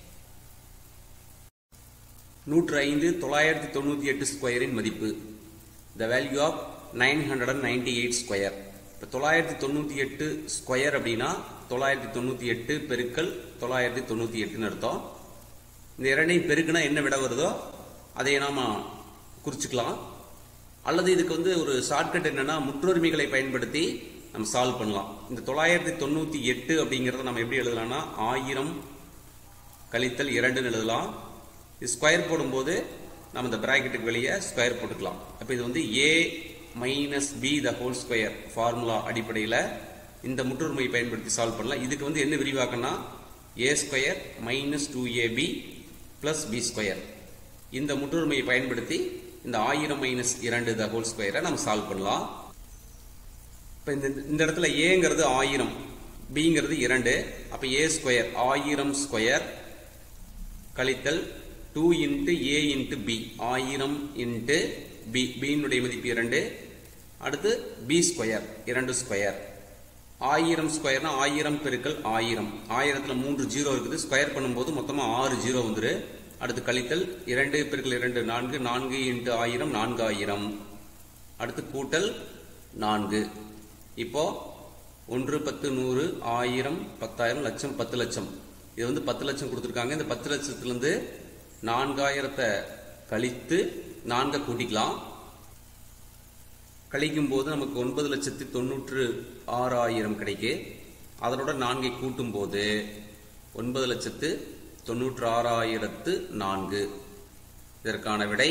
நூற்று ஐந்து தொள்ளாயிரத்தி தொண்ணூற்றி எட்டு ஸ்கொயரின் மதிப்பு the value of nine hundred and ninety eight square இப்போ தொள்ளாயிரத்தி தொண்ணூற்றி எட்டு ஸ்கொயர் அப்படின்னா தொள்ளாயிரத்தி தொண்ணூற்றி எட்டு பெருக்கல் தொள்ளாயிரத்தி தொண்ணூற்றி எட்டுன்னு அர்த்தம் இந்த இரண்டையும் பெருக்குனா என்ன விட வருதோ அதை நாம குறிச்சுக்கலாம் அல்லது இதுக்கு வந்து ஒரு ஷார்ட்கட் என்னன்னா முற்றுரிமைகளை பயன்படுத்தி நம்ம சால்வ் பண்ணலாம் இந்த தொள்ளாயிரத்தி தொண்ணூற்றி எட்டு அப்படிங்கிறத நம்ம எப்படி எழுதலாம்னா ஆயிரம் கழித்தல் இரண்டுன்னு எழுதலாம் ஸ்கொயர் போடும்போது நம்ம இந்த பிராக்கெட்டுக்கு வெளியே ஸ்கொயர் போட்டுக்கலாம் அப்போ இது வந்து a minus b the whole square formula அடிப்படையில் இந்த முற்றுரிமை பயன்படுத்தி சால்வ் பண்ணலாம் இதுக்கு வந்து என்ன விரிவாக்கம்னா a square minus two ab plus b square இந்த முற்றுரிமையை பயன்படுத்தி இந்த ஆயிரம் மைனஸ் இரண்டு த ஹோல் ஸ்கொயரை நம்ம சால்வ் பண்ணலாம் இப்போ இந்த இந்த இடத்துல ஏங்கிறது ஆயிரம் பிங்கிறது இரண்டு அப்போ ஏ ஸ்கொயர் ஆயிரம் ஸ்கொயர் கழித்தல் two into a into b ஆயிரம் இன்ட்டு பி பியினுடைய மதிப்பு இரண்டு அடுத்து பி ஸ்கொயர் இரண்டு ஸ்கொயர் ஆயிரம் ஸ்கொயர்னா ஆயிரம் பெருக்கல் ஆயிரம் ஆயிரத்துல மூன்று ஜீரோ இருக்குது ஸ்கொயர் பண்ணும்போது மொத்தமா ஆறு ஜீரோ வந்துரு அடுத்து கழித்தல் இரண்டு பெருக்கல் இரண்டு நான்கு நான்கு இன்ட்டு ஆயிரம் நான்காயிரம் அடுத்து கூட்டல் நான்கு இப்போ ஒன்று பத்து நூறு ஆயிரம் பத்தாயிரம் லட்சம் பத்து லட்சம் இது வந்து பத்து லட்சம் கொடுத்துருக்காங்க இந்த பத்து லட்சத்திலிருந்து நான்காயிரத்தை கழித்து நான்கை கூட்டிக்கலாம் கழிக்கும் போது நமக்கு ஒன்பது லட்சத்தி தொண்ணூற்று ஆறாயிரம் கிடைக்கு அதனோட நான்கை கூட்டும் போது ஒன்பது லட்சத்து தொண்ணூற்று ஆறாயிரத்து நான்கு இதற்கான விடை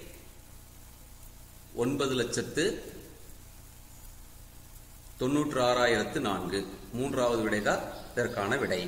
ஒன்பது லட்சத்து தொண்ணூற்று ஆறாயிரத்து நான்கு மூன்றாவது விடைதான் இதற்கான விடை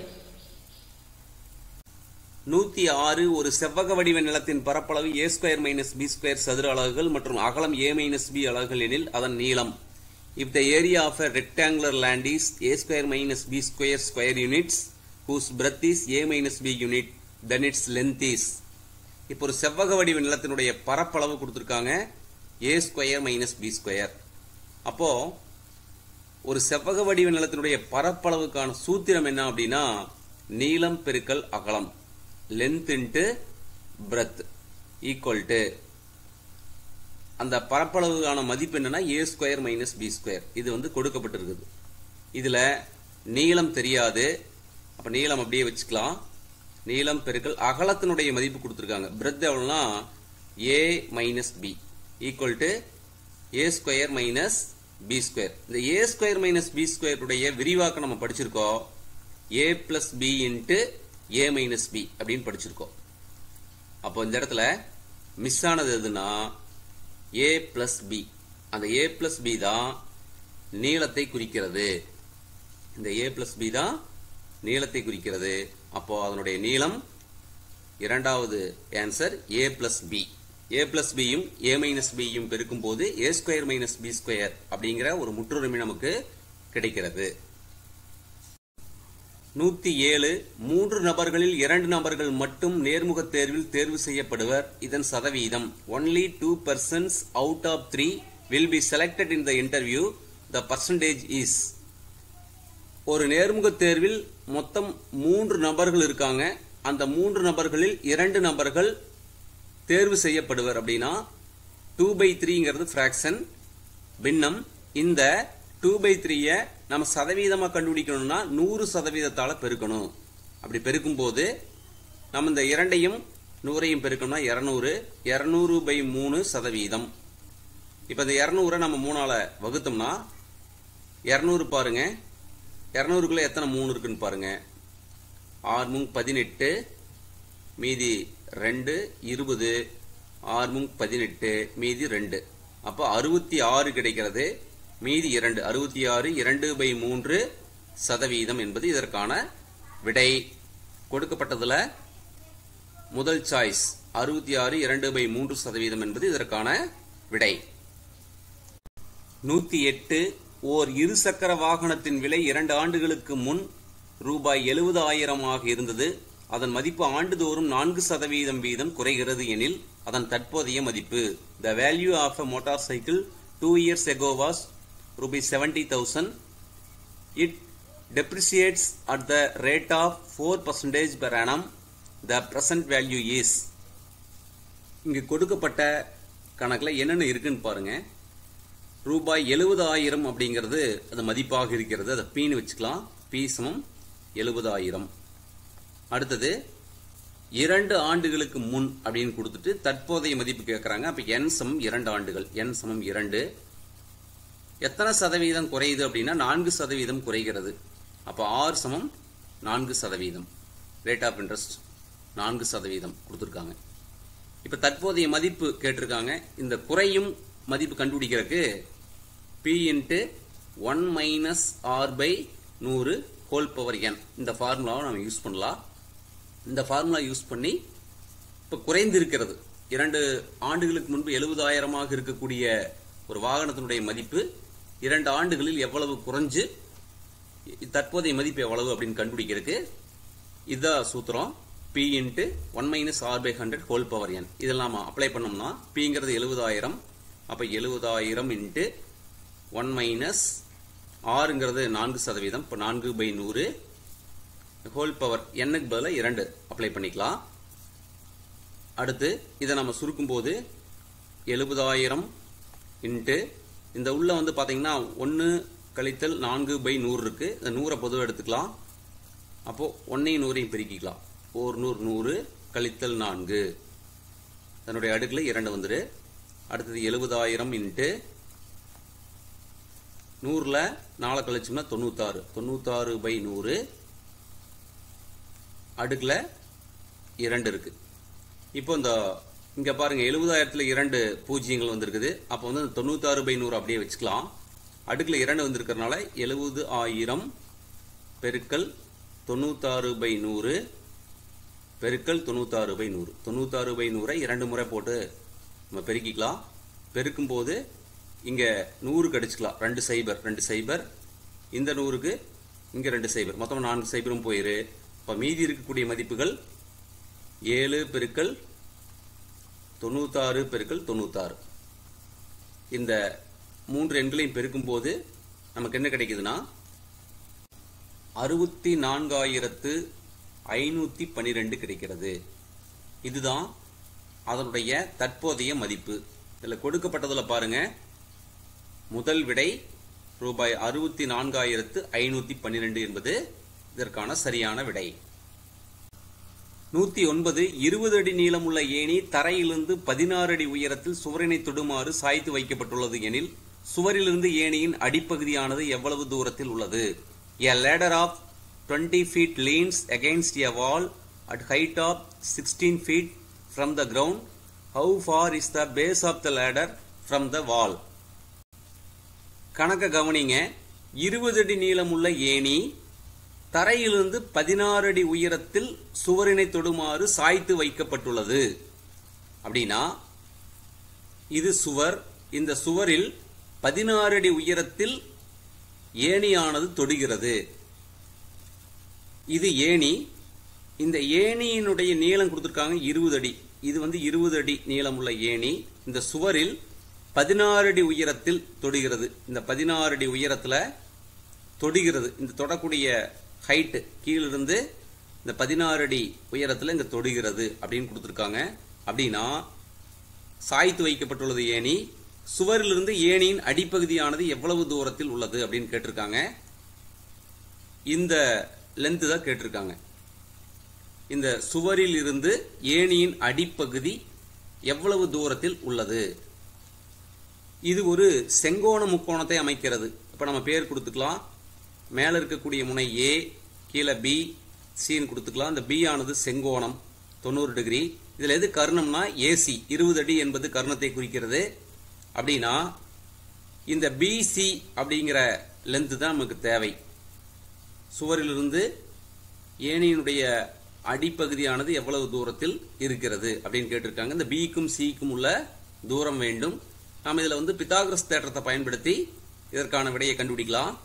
நூத்தி ஆறு ஒரு செவ்வக வடிவ நிலத்தின் பரப்பளவு a square minus b square சதுர அலகுகள் மற்றும் அகலம் ஏ மைனஸ் பி அலகுகள் எனில் அதன் நீளம் if the area of a rectangular land is a square minus b square square units whose breadth is a minus b unit then its length is இப்போ ஒரு செவ்வக வடிவ நிலத்தினுடைய பரப்பளவு கொடுத்துருக்காங்க a square minus b square அப்போ ஒரு செவ்வக வடிவ நிலத்தினுடைய பரப்பளவுக்கான சூத்திரம் என்ன அப்படின்னா நீளம் பெருக்கல் அகலம் length into breadth equal to அந்த பரப்பளவுக்கான மதிப்பு என்னன்னா a square minus b square இது வந்து கொடுக்கப்பட்டிருக்குது இதுல நீளம் தெரியாது அப்ப நீளம் அப்படியே வச்சுக்கலாம் நீளம் பெருக்கல் அகலத்தினுடைய மதிப்பு கொடுத்துருக்காங்க பிரெத் எவ்வளோனா a minus b equal to a square minus b square இந்த ஏ ஸ்கொயர் மைனஸ் பி ஸ்கொயருடைய விரிவாக்கம் நம்ம படிச்சிருக்கோம் a plus b into a minus b அப்படின்னு படிச்சிருக்கோம் அப்போ இந்த இடத்துல மிஸ் ஆனது எதுனா ஏ பிளஸ் பி அந்த ஏ பிளஸ் பி தான் நீளத்தை குறிக்கிறது இந்த ஏ பிளஸ் பி தான் நீளத்தை குறிக்கிறது அப்போ அதனுடைய நீளம் இரண்டாவது answer a plus b a plus பியும் ஏ மைனஸ் பியும் பெருக்கும் போது a square minus b square அப்படிங்கிற ஒரு முற்றுரிமை நமக்கு கிடைக்கிறது நூத்தி ஏழு மூன்று நபர்களில் இரண்டு நபர்கள் மட்டும் நேர்முக தேர்வில் தேர்வு செய்யப்படுவர் இதன் சதவீதம் only two persons out of three will be selected in the interview the percentage is ஒரு நேர்முக தேர்வில் மொத்தம் மூன்று நபர்கள் இருக்காங்க அந்த மூன்று நபர்களில் இரண்டு நபர்கள் தேர்வு செய்யப்படுவர் அப்படின்னா டூ பை த்ரீங்கிறது ஃப்ராக்ஷன் பின்னம் இந்த டூ பை த்ரீயை நம்ம சதவீதமாக கண்டுபிடிக்கணும்னா நூறு சதவீதத்தால் பெருக்கணும் அப்படி பெருக்கும் போது நம்ம இந்த இரண்டையும் நூறையும் பெருக்கணும்னா இரநூறு இரநூறு பை மூணு சதவீதம் இப்போ இந்த இரநூறை நம்ம மூணால வகுத்தோம்னா இரநூறு பாருங்க இரநூறுக்குள்ள எத்தனை மூணு இருக்குன்னு பாருங்க ஆறு மூணு பதினெட்டு மீதி ரெண்டு இருபது ஆறு மூணு பதினெட்டு மீதி ரெண்டு அப்போ அறுபத்தி ஆறு கிடைக்கிறது மீதி இரண்டு அறுபத்தி ஆறு இரண்டு பை மூன்று சதவீதம் என்பது இதற்கான விடை கொடுக்கப்பட்டதுல முதல் சாய்ஸ் அறுபத்தி ஆறு இரண்டு பை மூன்று சதவீதம் என்பது இதற்கான விடை நூத்தி எட்டு ஓர் இருசக்கர வாகனத்தின் விலை இரண்டு ஆண்டுகளுக்கு முன் ரூபாய் எழுபதாயிரமாக இருந்தது அதன் மதிப்பு ஆண்டுதோறும் நான்கு சதவீதம் வீதம் குறைகிறது எனில் அதன் தற்போதைய மதிப்பு the value of a motor cycle two years ago was rupees 70,000. It depreciates at the rate of 4 percentage per annum. The present value is இங்கு கொடுக்கப்பட்ட கணக்கில் என்னென்ன இருக்குன்னு பாருங்க ரூபாய் எழுபதாயிரம் அப்படிங்கிறது அது மதிப்பாக இருக்கிறது அதை பீன்னு வச்சுக்கலாம் பி சமம் எழுபதாயிரம் அடுத்தது இரண்டு ஆண்டுகளுக்கு முன் அப்படின்னு கொடுத்துட்டு தற்போதைய மதிப்பு கேட்குறாங்க அப்போ என் சமம் இரண்டு ஆண்டுகள் என் சமம் இரண்டு எத்தனை சதவீதம் குறையுது அப்படின்னா நான்கு சதவீதம் குறைகிறது அப்போ ஆறு சமம் நான்கு சதவீதம் ரேட் ஆஃப் இன்ட்ரெஸ்ட் நான்கு சதவீதம் கொடுத்துருக்காங்க இப்போ தற்போதைய மதிப்பு கேட்டிருக்காங்க இந்த குறையும் மதிப்பு கண்டுபிடிக்கிறதுக்கு P into one minus r by நூறு ஹோல் பவர் என் இந்த ஃபார்முலாவை நம்ம யூஸ் பண்ணலாம் இந்த ஃபார்முலா யூஸ் பண்ணி இப்போ குறைந்து இருக்கிறது இரண்டு ஆண்டுகளுக்கு முன்பு எழுபதாயிரமாக இருக்கக்கூடிய ஒரு வாகனத்தினுடைய மதிப்பு இரண்டு ஆண்டுகளில் எவ்வளவு குறைஞ்சு தற்போதைய மதிப்பு எவ்வளவு அப்படின்னு கண்டுபிடிக்கிறதுக்கு இதுதான் சூத்திரம் P into one minus r by hundred whole power n இதெல்லாம் அப்ளை பண்ணோம்னா பிங்கிறது எழுபதாயிரம் அப்போ எழுபதாயிரம் இன்ட்டு ஒன் மைனஸ் ஆறுங்கிறது நான்கு சதவீதம் இப்போ நான்கு பை நூறு ஹோல் பவர் எண்ணுக்கு பதிலாக இரண்டு அப்ளை பண்ணிக்கலாம் அடுத்து இதை நம்ம சுருக்கும்போது எழுபதாயிரம் இன்ட்டு இந்த உள்ள வந்து பார்த்தீங்கன்னா ஒன்று கழித்தல் நான்கு பை நூறு இருக்கு இந்த நூறை பொதுவாக எடுத்துக்கலாம் அப்போ ஒன்னையும் நூறையும் பெருக்கிக்கலாம் ஓர் நூறு நூறு கழித்தல் நான்கு அதனுடைய அடுக்கில் இரண்டு வந்துரு அடுத்தது எழுபதாயிரம் இன்ட்டு நூறில் நாலு கழிச்சோம்னா தொண்ணூத்தாறு தொண்ணூத்தாறு பை நூறு அடுக்கில் இரண்டு இருக்கு இப்போ இந்த இங்க பாருங்க எழுபதாயிரத்துல இரண்டு பூஜ்ஜியங்கள் வந்திருக்குது அப்போ வந்து இந்த தொண்ணூத்தாறு பை நூறு அப்படியே வச்சுக்கலாம் அடுக்குல இரண்டு வந்திருக்கிறதுனால எழுபது ஆயிரம் பெருக்கல் தொண்ணூத்தாறு பை நூறு பெருக்கல் தொண்ணூத்தாறு பை நூறு தொண்ணூத்தாறு பை நூறை இரண்டு முறை போட்டு நம்ம பெருக்கிக்கலாம் பெருக்கும் போது இங்க நூறு கடிச்சுக்கலாம் ரெண்டு சைபர் ரெண்டு சைபர் இந்த நூறுக்கு இங்க ரெண்டு சைபர் மொத்தம் நான்கு சைபரும் போயிரு இப்ப மீதி இருக்கக்கூடிய மதிப்புகள் ஏழு பெருக்கல் தொண்ணூத்தாறு பெருக்கல் தொண்ணூத்தாறு இந்த மூன்று எண்களையும் பெருக்கும் போது நமக்கு என்ன கிடைக்குதுன்னா அறுபத்தி நான்காயிரத்து ஐநூத்தி பன்னிரெண்டு கிடைக்கிறது இதுதான் அதனுடைய தற்போதைய மதிப்பு இதுல கொடுக்கப்பட்டதுல பாருங்க முதல் விடை ரூபாய் அறுபத்தி நான்காயிரத்து ஐநூத்தி பன்னிரெண்டு என்பது இதற்கான சரியான விடை நூத்தி ஒன்பது இருபது அடி நீளமுள்ள ஏணி தரையிலிருந்து பதினாறு அடி உயரத்தில் சுவரினை தொடுமாறு சாய்த்து வைக்கப்பட்டுள்ளது எனில் சுவரிலிருந்து ஏணியின் அடிப்பகுதியானது எவ்வளவு தூரத்தில் உள்ளது a ladder of 20 feet leans against a wall at height of 16 feet from the ground. How far is the base of the ladder from the wall? கணக்க கவனிங்க இருபது அடி நீளமுள்ள ஏணி தரையிலிருந்து பதினாறு அடி உயரத்தில் சுவரினை தொடுமாறு சாய்த்து வைக்கப்பட்டுள்ளது அப்படின்னா இது சுவர் இந்த சுவரில் பதினாறு அடி உயரத்தில் ஏணியானது தொடுகிறது இது ஏணி இந்த ஏணியினுடைய நீளம் கொடுத்துருக்காங்க இருபது அடி இது வந்து இருபது அடி நீளமுள்ள ஏணி இந்த சுவரில் பதினாறு அடி உயரத்தில் தொடுகிறது இந்த பதினாறு அடி உயரத்துல தொடுகிறது இந்த தொடக்கூடிய ஹைட்டு கீழிருந்து இந்த பதினாறு அடி உயரத்துல இங்க தொடுகிறது அப்படின்னு கொடுத்துருக்காங்க அப்படின்னா சாய்த்து வைக்கப்பட்டுள்ளது ஏணி சுவரிலிருந்து ஏணியின் அடிப்பகுதியானது எவ்வளவு தூரத்தில் உள்ளது அப்படின்னு கேட்டிருக்காங்க இந்த லென்த் தான் கேட்டிருக்காங்க இந்த சுவரில் இருந்து ஏணியின் அடிப்பகுதி எவ்வளவு தூரத்தில் உள்ளது இது ஒரு செங்கோண முக்கோணத்தை அமைக்கிறது இப்ப நம்ம பேர் கொடுத்துக்கலாம் மேல இருக்கக்கூடிய முனை ஏ கீழே பி சின்னு கொடுத்துக்கலாம் இந்த பி ஆனது செங்கோணம் தொண்ணூறு டிகிரி இதுல எது கர்ணம்னா ஏசி இருபது அடி என்பது கர்ணத்தை குறிக்கிறது அப்படின்னா இந்த பிசி அப்படிங்கிற லென்த் தான் நமக்கு தேவை சுவரிலிருந்து ஏணியினுடைய அடிப்பகுதியானது எவ்வளவு தூரத்தில் இருக்கிறது அப்படின்னு கேட்டிருக்காங்க இந்த பிக்கும் சிக்கும் உள்ள தூரம் வேண்டும் நாம் இதுல வந்து பித்தாகரஸ் தேற்றத்தை பயன்படுத்தி இதற்கான விடையை கண்டுபிடிக்கலாம்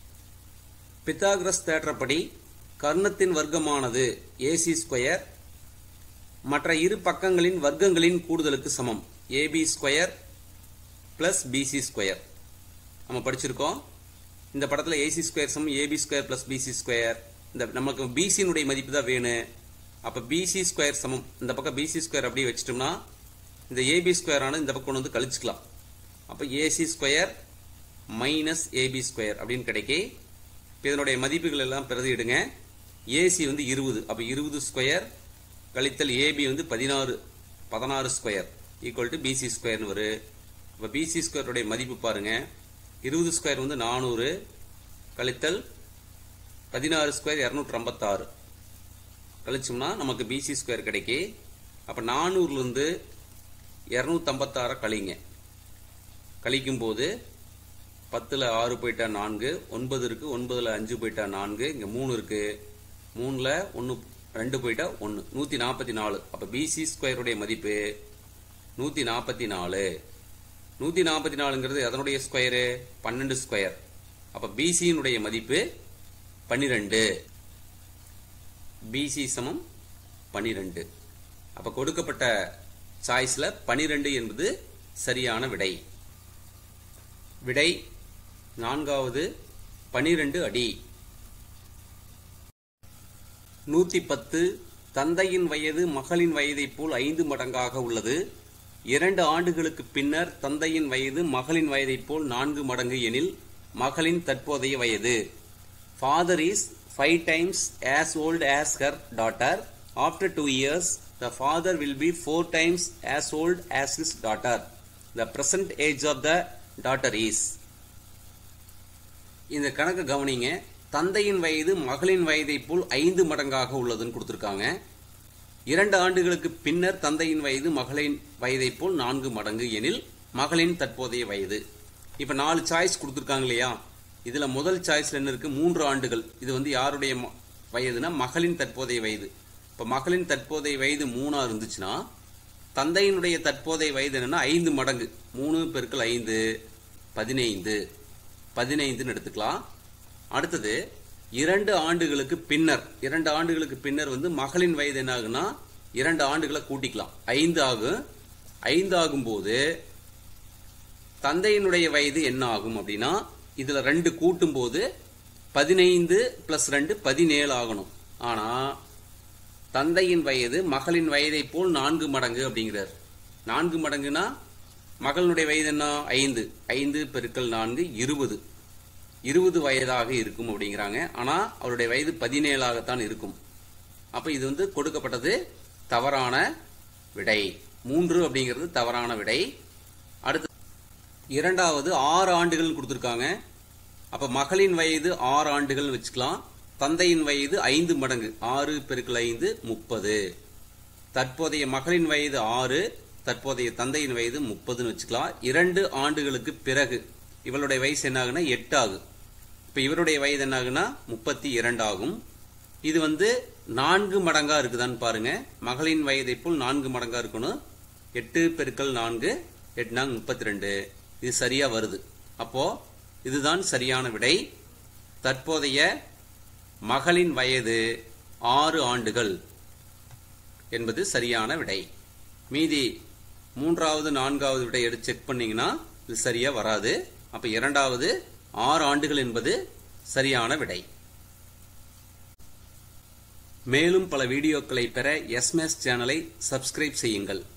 பித்தாகரஸ் தேற்றப்படி கர்ணத்தின் வர்க்கமானது ஏசி ஸ்கொயர் மற்ற இரு பக்கங்களின் வர்க்கங்களின் கூடுதலுக்கு சமம் AB square plus BC square நம்ம படிச்சிருக்கோம் இந்த படத்துல ஏசி ஸ்கொயர் சமம் AB square plus BC square இந்த நமக்கு பிசியினுடைய மதிப்பு தான் வேணும் அப்ப பிசி ஸ்கொயர் சமம் இந்த பக்கம் பிசி ஸ்கொயர் அப்படியே வச்சிட்டோம்னா இந்த ஏபி ஸ்கொயர் ஆனது இந்த பக்கம் கொண்டு வந்து கழிச்சுக்கலாம் அப்ப AC square minus AB square அப்படின்னு கிடைக்கி இப்ப இதனுடைய மதிப்புகள் எல்லாம் பிரதியிடுங்க ஏசி வந்து இருபது அப்ப இருபது ஸ்கொயர் கழித்தல் ஏபி வந்து பதினாறு பதினாறு ஸ்கொயர் ஈக்குவல் டு பிசி ஸ்கொயர்னு வரும் அப்ப பிசி ஸ்கொயருடைய மதிப்பு பாருங்க இருபது ஸ்கொயர் வந்து நானூறு கழித்தல் பதினாறு ஸ்கொயர் இரநூற்றி ஐம்பத்தாறு கழிச்சோம்னா நமக்கு பிசி ஸ்கொயர் கிடைக்கி அப்ப நானூறுல இருந்து இரநூத்தி ஐம்பத்தாறு கழிங்க கழிக்கும் போது பத்துல ஆறு போயிட்டா நான்கு ஒன்பது இருக்கு ஒன்பதுல அஞ்சு போயிட்டா நான்கு இங்க மூணு இருக்கு மூணுல ஒன்னு ரெண்டு போயிட்டா ஒன்னு நூத்தி நாற்பத்தி நாலு அப்ப பிசி ஸ்கொயருடைய மதிப்பு நூத்தி நாற்பத்தி நாலு நூத்தி நாற்பத்தி நாலுங்கிறது அதனுடைய ஸ்கொயரு பன்னெண்டு ஸ்கொயர் அப்ப பிசியினுடைய மதிப்பு பன்னிரெண்டு பிசி சமம் பன்னிரெண்டு அப்ப கொடுக்கப்பட்ட சாய்ஸ்ல பன்னிரெண்டு என்பது சரியான விடை விடை நான்காவது பனிரெண்டு அடி நூத்தி பத்து தந்தையின் வயது மகளின் வயதைப் போல் ஐந்து மடங்காக உள்ளது இரண்டு ஆண்டுகளுக்கு பின்னர் தந்தையின் வயது மகளின் வயதைப் போல் நான்கு மடங்கு எனில் மகளின் தற்போதைய வயது father is five times as old as her daughter after two years the father will be four times as old as his daughter the present age of the daughter is இந்த கணக்கு கவனிங்க தந்தையின் வயது மகளின் வயதைப் போல் ஐந்து மடங்காக உள்ளதுன்னு கொடுத்துருக்காங்க இரண்டு ஆண்டுகளுக்கு பின்னர் தந்தையின் வயது மகளின் வயதைப் போல் நான்கு மடங்கு எனில் மகளின் தற்போதைய வயது இப்ப நாலு சாய்ஸ் கொடுத்துருக்காங்க இல்லையா இதுல முதல் சாய்ஸ்ல என்ன இருக்கு மூன்று ஆண்டுகள் இது வந்து யாருடைய ம- வயதுனா மகளின் தற்போதைய வயது இப்ப மகளின் தற்போதைய வயது மூணா இருந்துச்சுன்னா தந்தையினுடைய தற்போதைய வயது என்னன்னா ஐந்து மடங்கு மூணு பெருக்கல் ஐந்து பதினைந்து பதினைந்துன்னு எடுத்துக்கலாம் அடுத்தது இரண்டு ஆண்டுகளுக்கு பின்னர் இரண்டு ஆண்டுகளுக்கு பின்னர் வந்து மகளின் வயது என்ன ஆகுனா இரண்டு ஆண்டுகளை கூட்டிக்கலாம் ஐந்து ஆகும் ஐந்து ஆகும்போது தந்தையினுடைய வயது என்ன ஆகும் அப்படின்னா இதுல ரெண்டு கூட்டும் போது பதினைந்து பிளஸ் ரெண்டு பதினேழு ஆகணும் ஆனா தந்தையின் வயது மகளின் வயதை போல் நான்கு மடங்கு அப்படிங்கிறார் நான்கு மடங்குனா மகளினுடைய வயது என்ன ஐந்து ஐந்து பெருக்கல் நான்கு இருபது இருபது வயதாக இருக்கும் அப்படிங்கிறாங்க ஆனா அவருடைய வயது பதினேழாகத்தான் இருக்கும் அப்ப இது வந்து கொடுக்கப்பட்டது தவறான விடை மூன்று அப்படிங்கிறது தவறான விடை அடுத்து இரண்டாவது ஆறு ஆண்டுகள் கொடுத்துருக்காங்க அப்ப மகளின் வயது ஆறு ஆண்டுகள் வச்சுக்கலாம் தந்தையின் வயது ஐந்து மடங்கு ஆறு பெருக்கல் ஐந்து முப்பது தற்போதைய மகளின் வயது ஆறு தற்போதைய தந்தையின் வயது முப்பதுன்னு வச்சுக்கலாம் இரண்டு ஆண்டுகளுக்கு பிறகு இவளுடைய வயசு என்ன ஆகுனா எட்டு ஆகும் இப்ப இவருடைய வயது என்ன ஆகுனா முப்பத்தி இரண்டு ஆகும் இது வந்து நான்கு மடங்கா இருக்குதான்னு பாருங்க மகளின் வயதை போல் நான்கு மடங்கா இருக்கணும் எட்டு பெருக்கல் நான்கு எட்டு நான்கு முப்பத்தி ரெண்டு இது சரியா வருது அப்போ இதுதான் சரியான விடை தற்போதைய மகளின் வயது ஆறு ஆண்டுகள் என்பது சரியான விடை மீதி மூன்றாவது நான்காவது விடை எடுத்து செக் பண்ணீங்கன்னா இது சரியா வராது அப்ப இரண்டாவது ஆறு ஆண்டுகள் என்பது சரியான விடை மேலும் பல வீடியோக்களை பெற எஸ்மேஸ் சேனலை சப்ஸ்கிரைப் செய்யுங்கள்